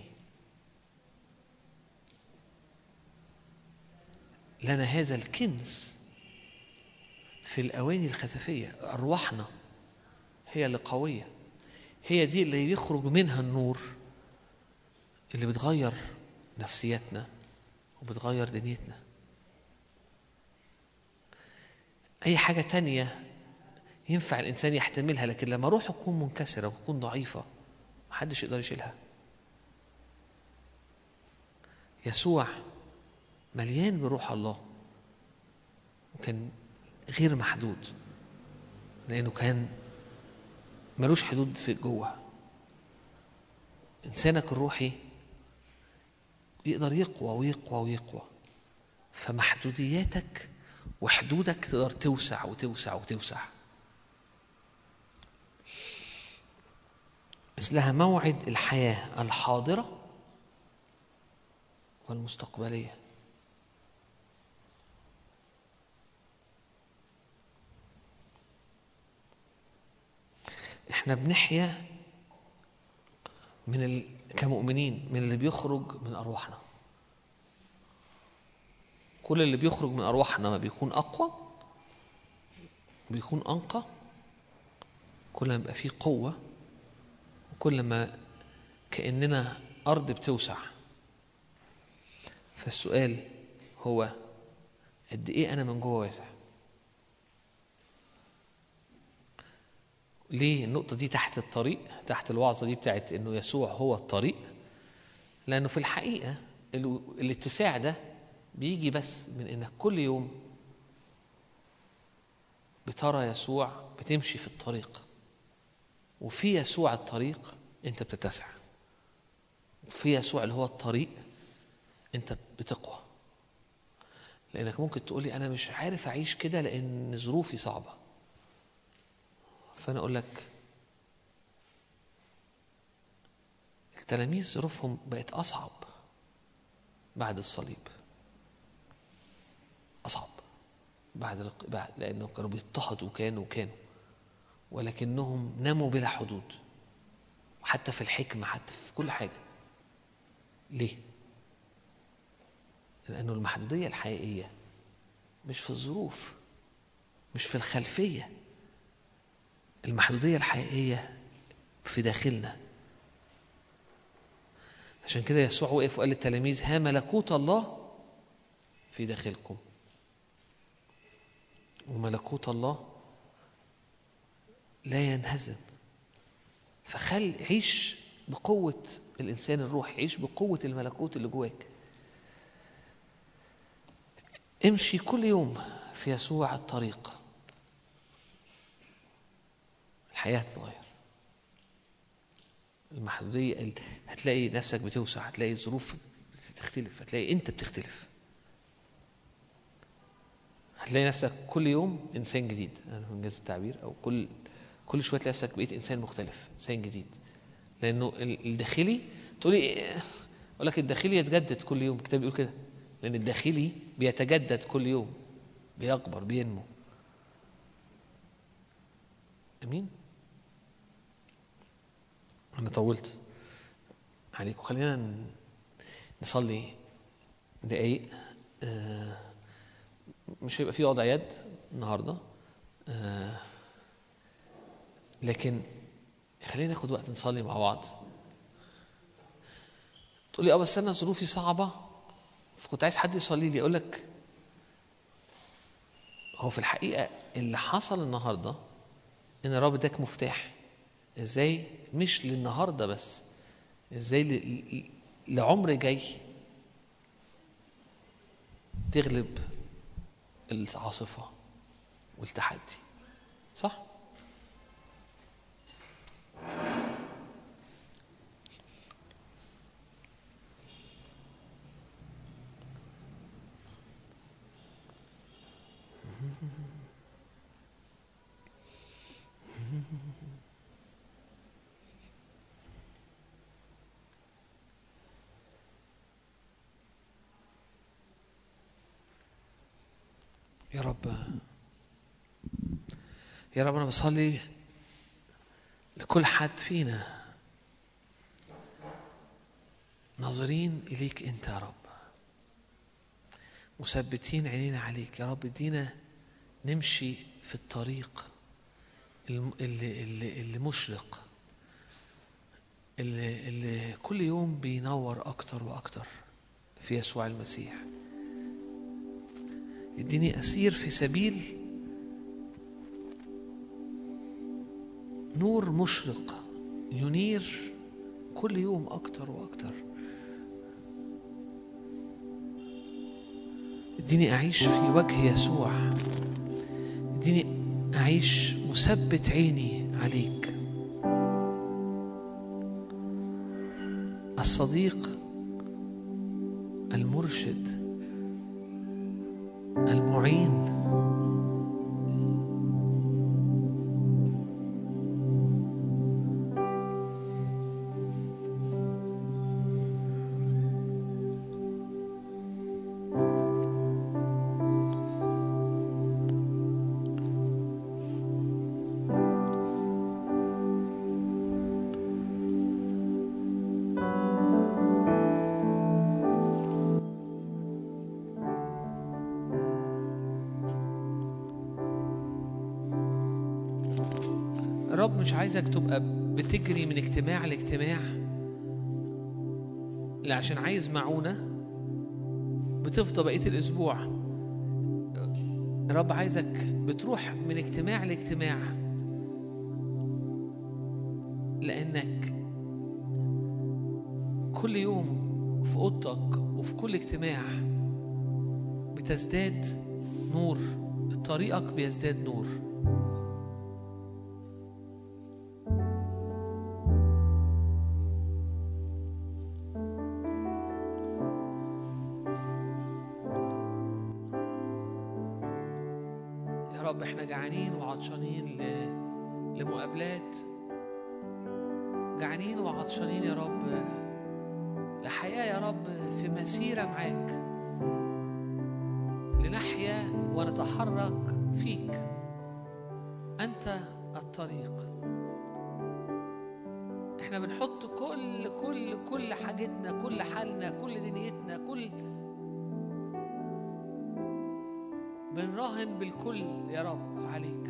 لنا هذا الكنز في الأواني الخزفية أرواحنا هي اللي قوية هي دي اللي بيخرج منها النور اللي بتغير نفسيتنا وبتغير دنيتنا أي حاجة تانية ينفع الإنسان يحتملها لكن لما روحه تكون منكسرة وتكون ضعيفة محدش يقدر يشيلها يسوع مليان بروح الله وكان غير محدود لأنه كان ملوش حدود في جوه إنسانك الروحي يقدر يقوى ويقوى ويقوى فمحدودياتك وحدودك تقدر توسع وتوسع وتوسع مثلها موعد الحياة الحاضرة والمستقبلية احنا بنحيا من ال... كمؤمنين من اللي بيخرج من ارواحنا كل اللي بيخرج من ارواحنا ما بيكون اقوى بيكون انقى كل ما يبقى فيه قوه وكل ما كاننا ارض بتوسع فالسؤال هو قد ايه انا من جوه واسع ليه النقطة دي تحت الطريق تحت الوعظة دي بتاعت إنه يسوع هو الطريق لأنه في الحقيقة ال- الاتساع ده بيجي بس من إنك كل يوم بترى يسوع بتمشي في الطريق وفي يسوع الطريق أنت بتتسع وفي يسوع اللي هو الطريق أنت بتقوى لأنك ممكن تقولي أنا مش عارف أعيش كده لأن ظروفي صعبة فأنا أقول لك التلاميذ ظروفهم بقت أصعب بعد الصليب أصعب بعد الق- بعد لأنهم كانوا بيضطهدوا وكانوا وكانوا ولكنهم ناموا بلا حدود حتى في الحكمة حتى في كل حاجة ليه؟ لأنه المحدودية الحقيقية مش في الظروف مش في الخلفية المحدودية الحقيقية في داخلنا عشان كده يسوع وقف وقال للتلاميذ ها ملكوت الله في داخلكم وملكوت الله لا ينهزم فخل عيش بقوة الإنسان الروحي عيش بقوة الملكوت اللي جواك امشي كل يوم في يسوع الطريق الحياة تتغير المحدودية ال- هتلاقي نفسك بتوسع هتلاقي الظروف بتختلف هتلاقي انت بتختلف هتلاقي نفسك كل يوم انسان جديد انا انجاز التعبير او كل كل شويه تلاقي نفسك بقيت انسان مختلف انسان جديد لانه ال- الداخلي تقولي إيه؟ اقول لك الداخلي يتجدد كل يوم الكتاب بيقول كده لان الداخلي بيتجدد كل يوم بيكبر بينمو امين انا طولت عليكم خلينا ن- نصلي دقايق آه، مش هيبقى في وضع يد النهارده آه، لكن خلينا ناخد وقت نصلي مع بعض تقولي اه بس انا ظروفي صعبه فكنت عايز حد يصلي لي اقول لك هو في الحقيقه اللي حصل النهارده ان الرب اداك مفتاح ازاي مش للنهارده بس ازاي ل- ل- لعمر جاي تغلب العاصفه والتحدي صح يا رب يا رب انا بصلي لكل حد فينا ناظرين اليك انت يا رب مثبتين عينينا عليك يا رب ادينا نمشي في الطريق الم- اللي, اللي, اللي مشرق اللي, اللي كل يوم بينور اكتر واكتر في يسوع المسيح اديني اسير في سبيل نور مشرق ينير كل يوم اكتر واكتر اديني اعيش في وجه يسوع اديني اعيش مثبت عيني عليك الصديق المرشد المعين الرب مش عايزك تبقى بتجري من اجتماع لاجتماع لا عشان عايز معونة بتفضى بقية الأسبوع الرب عايزك بتروح من اجتماع لاجتماع لأنك كل يوم في أوضتك وفي كل اجتماع بتزداد نور طريقك بيزداد نور يا رب احنا جعانين وعطشانين ل... لمقابلات جعانين وعطشانين يا رب لحياة يا رب في مسيرة معاك لنحيا ونتحرك فيك أنت الطريق احنا بنحط كل كل كل حاجتنا كل حالنا كل دنيتنا كل بنراهن بالكل يا رب عليك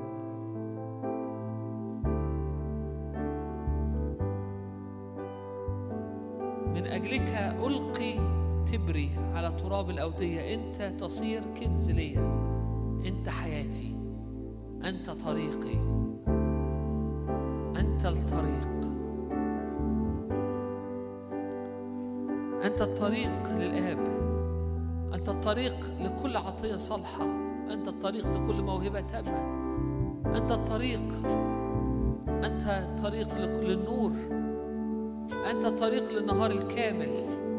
من أجلك ألقي تبري على تراب الأودية أنت تصير كنز ليا أنت حياتي أنت طريقي أنت الطريق أنت الطريق للآب أنت الطريق لكل عطية صالحة أنت الطريق لكل موهبة تامة أنت الطريق أنت طريق لكل النور أنت الطريق للنهار الكامل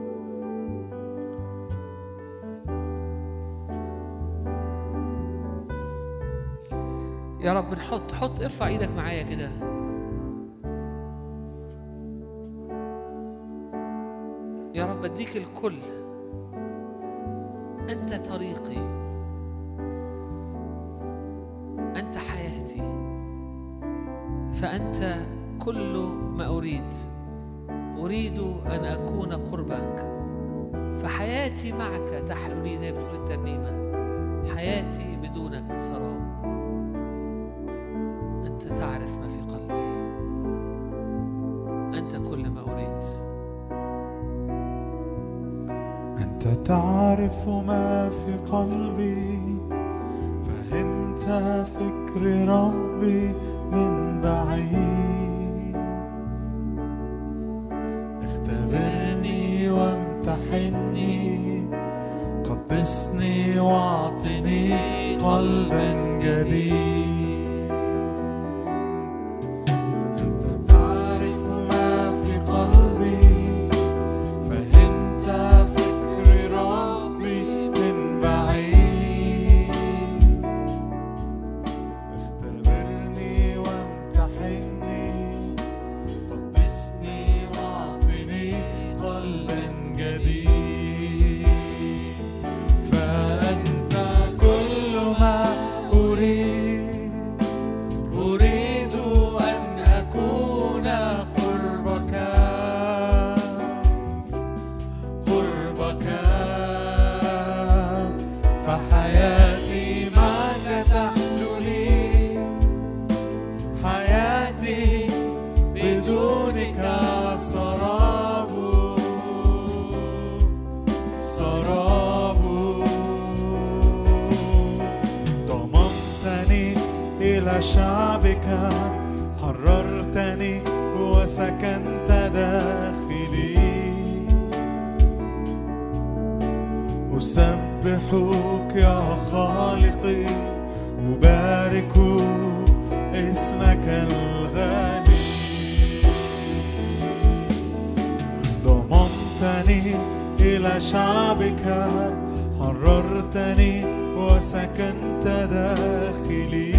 يا رب نحط حط ارفع ايدك معايا كده يا رب اديك الكل انت طريقي انت حياتي فانت كل ما اريد اريد ان اكون قربك فحياتي معك تحلو لي زي ما بتقول الترنيمه حياتي بدونك سراب انت تعرف ما في قلبي انت كل ما اريد أنت تعرف ما في قلبي فهمت فكر ربي من بعيد اختبرني وامتحني قدسني واعطني قلبا جديد أنت تعرف ما في قلبي فهمت فكر ربي من بعيد اختبرني وامتحني قدسني واعطني قلبا جديد فأنت كل ما أريد شعبك حررتني وسكنت داخلي أسبحك يا خالقي أبارك اسمك الغالي ضممتني إلى شعبك حررتني وسكنت داخلي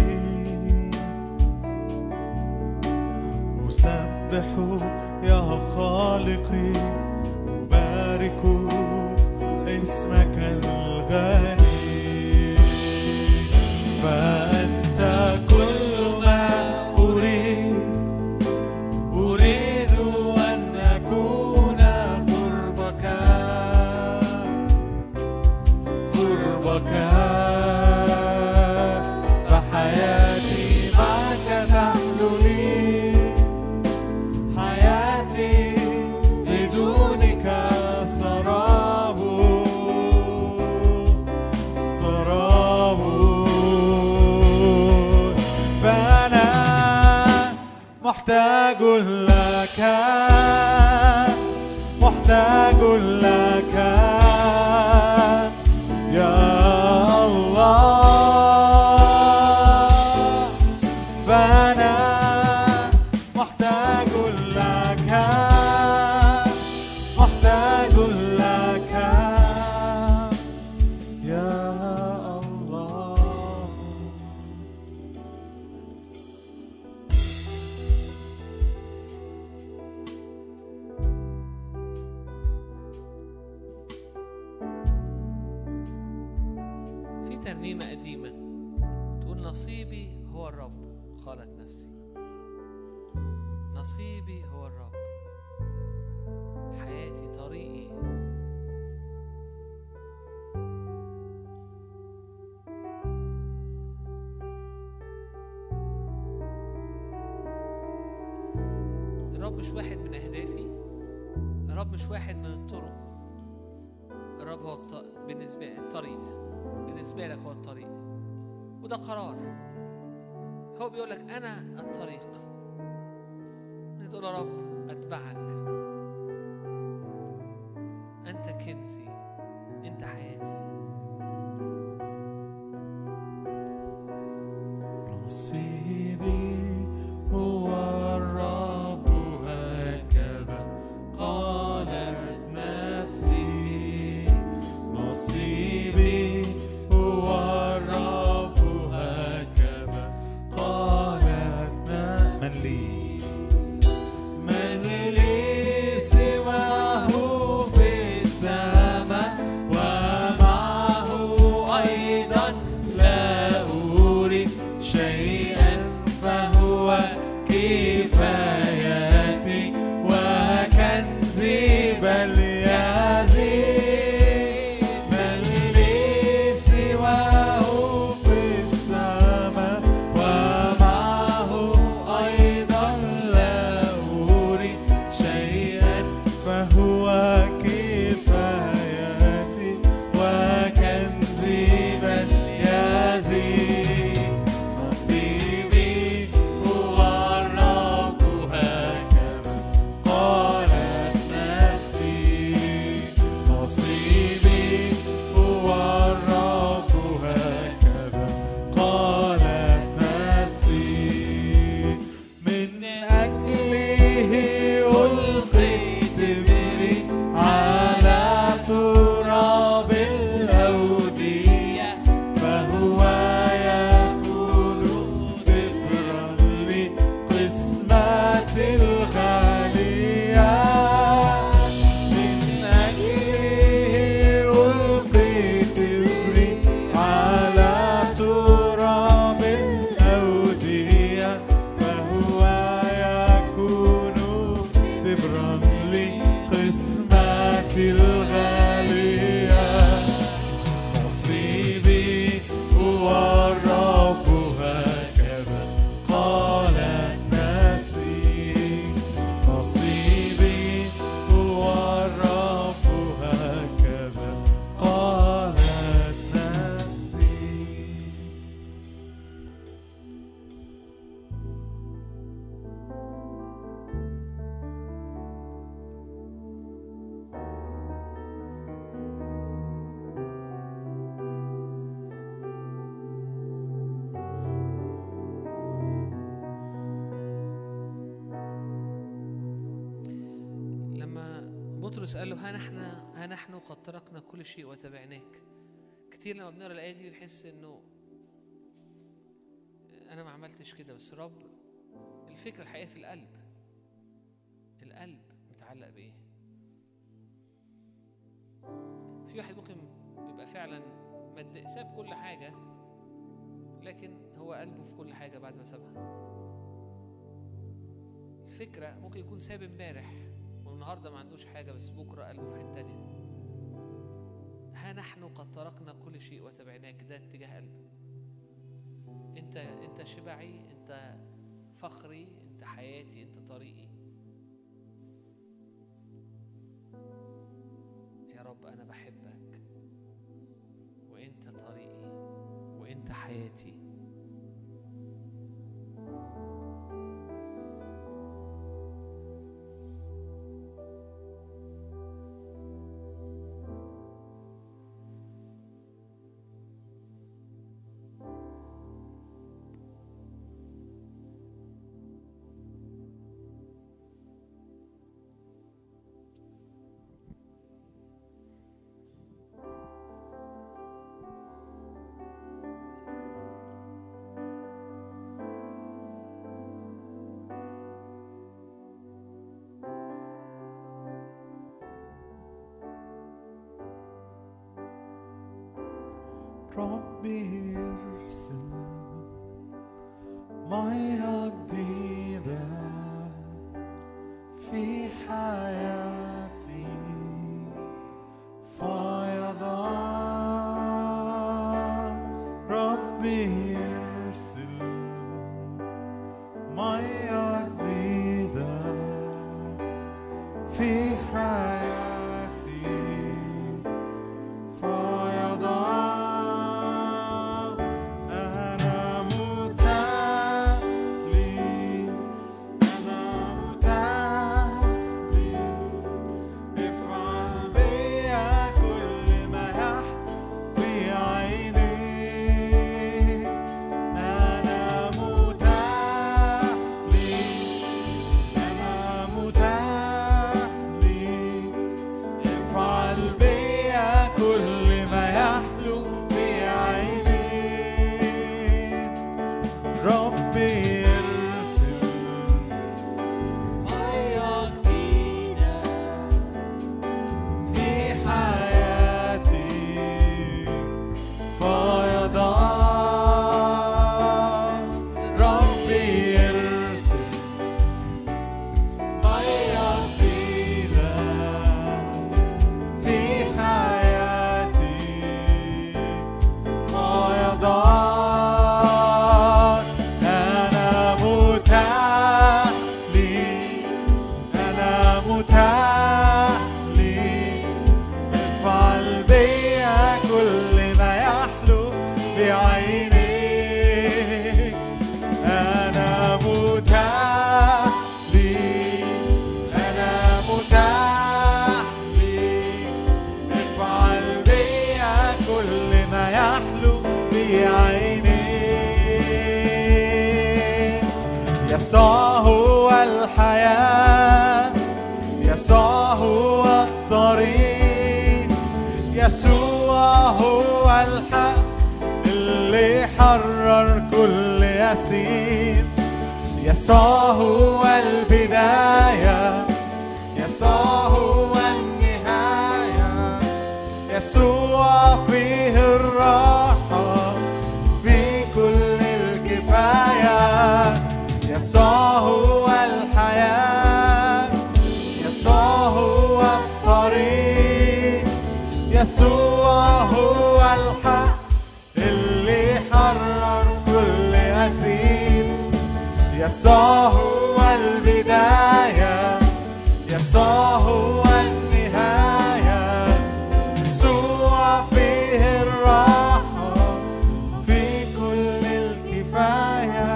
أسبح يا خالقي أبارك اسمك الغالي فأنت كل ما أريد أريد أن أكون قربك قربك فحياتي معك تحلو لي حياتي بدونك سراب سراب فأنا محتاج لك محتاج لك يا الله فأنا محتاج لك محتاج لك يا الله في ترنيمة قديمة تقول نصيبي هو الرب قالت نفسي نصيبي هو الرب حياتي طريقي الرب مش واحد من أهدافي الرب مش واحد من الطرق الرب هو الط... بالنسبة لي الطريق بالنسبة لك هو الطريق وده قرار هو بيقول لك أنا الطريق تقول يا رب أتبعك أنت كنزي أنت حياتي نصيبي هو الرب هكذا قالت نفسي نصيبي هو الرب هكذا قالت نفسي من لي من لي سواه في السماء ومعه أيضا لا أريد شيئا فهو كفايتي وكنزي بل يزيد من لي سواه في السماء ومعه أيضا لا أريد شيئا فهو كفايتي وكنزي بل يزيد نصيبي هو الرب هكذا قالت نفسي نصيبي هو الرب هكذا قالت نفسي من أجله ألقيت بطرس قال له ها نحن ها نحن قد تركنا كل شيء وتبعناك كتير لما بنقرا الايه دي بنحس انه انا ما عملتش كده بس رب الفكره الحقيقيه في القلب القلب متعلق بايه في واحد ممكن يبقى فعلا مد... ساب كل حاجه لكن هو قلبه في كل حاجه بعد ما سابها الفكره ممكن يكون ساب امبارح والنهارده ما عندوش حاجه بس بكره قلبه في حته تانيه ها نحن قد تركنا كل شيء وتبعناك ده اتجاه قلبه انت انت شبعي انت فخري انت حياتي انت طريقي يا رب انا بحبك وانت طريقي وانت حياتي ربي ارسل مية جديدة في حياتي فيضان ربي ارسل مية جديدة في حياتي فيضان أنا متاح لي أنا متاح لي افعل بيا كل ما يحوي عينيك أنا متاح لي أنا متاح لي افعل بيا كل ما يحلو في عينيك ربي ارسل مية جديدة في حياتي فيضان ربي ارسل مية جديدة في حياتي فيضان أنا متاح لي أنا متاح لي افعل بيا كل ما يحلو بعينيك أنا متاح لي أنا متاح لي افعل بيا كل ما يحلو بعينيك يسوع هو الحياة يسوع هو الطريق يسوع هو الحق اللي حرر كل يسير يسوع هو البداية يسوع هو النهاية يسوع فيه الراحة في كل الكفاية يسوع هو الحياة يسوع هو الطريق يسوع هو الحق اللي حرر كل أسير يسوع هو البداية يسوع هو النهاية يسوع فيه الراحة في كل الكفاية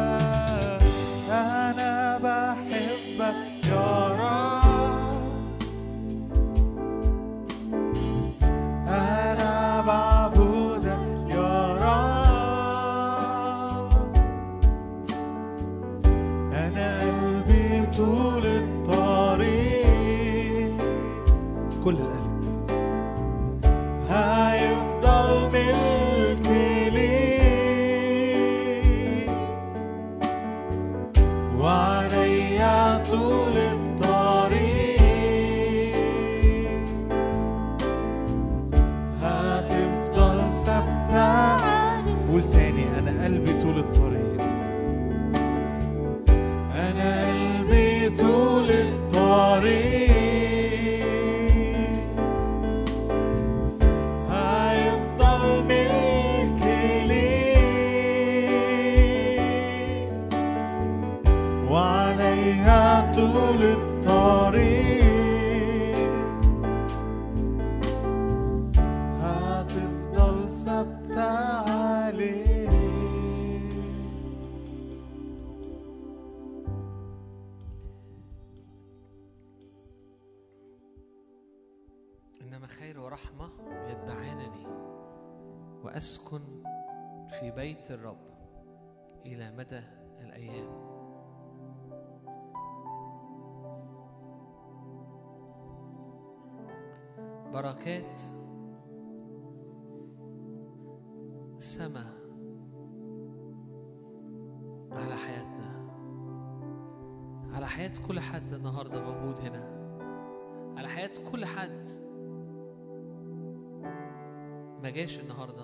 أنا بحبك يا رب أنا بعبدك يا رب أنا قلبي طول الطريق كل القلب هيفضل ملكي ليك وعليا طول الطريق هتفضل ثابتة قول تاني انا قلبي طول الطريق أنا قلبي طول الطريق هيفضل ملكي ليك وعليها طول الطريق هتفضل ثابتة عليك إنما خير ورحمة يتبعانني وأسكن في بيت الرب إلى مدى الأيام بركات سما على حياتنا على حياة كل حد النهاردة موجود هنا على حياة كل حد ما جاش النهارده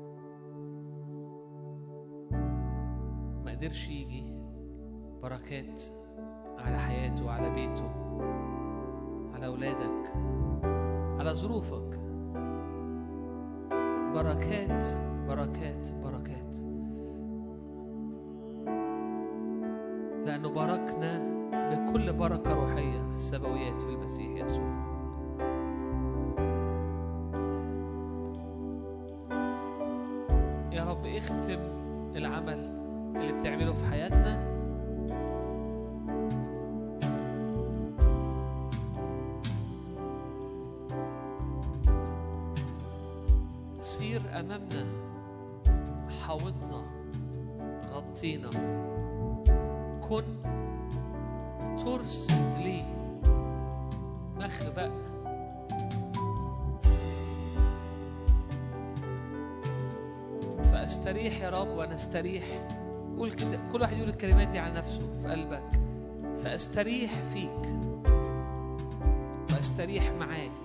ما قدرش يجي بركات على حياته على بيته على اولادك على ظروفك بركات بركات بركات لأنه باركنا بكل بركة روحية في السماويات في المسيح يسوع يا رب اختم العمل اللي بتعمله في حياتنا سير أمامنا حاوطنا غطينا كن ترس لي مخبأ فاستريح يا رب وانا استريح قول كده كل واحد يقول الكلمات دي على نفسه في قلبك فاستريح فيك واستريح معاك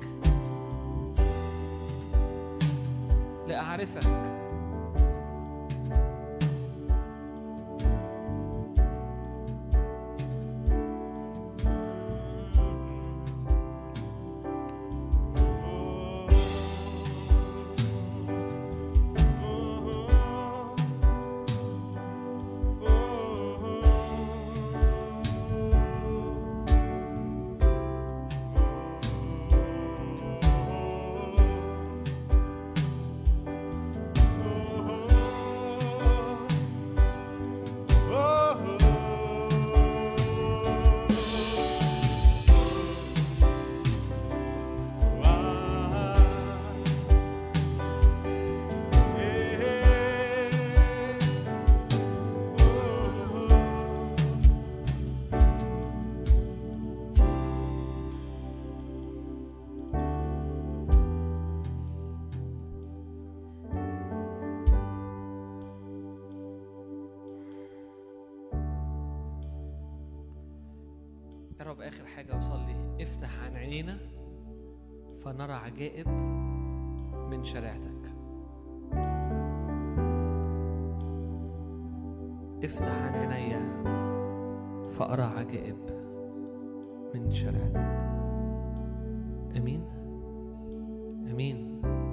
لاعرفك يا رب آخر حاجة أصلي افتح عن عينينا فنرى عجائب من شريعتك افتح عن عيني فأرى عجائب من شريعتك أمين أمين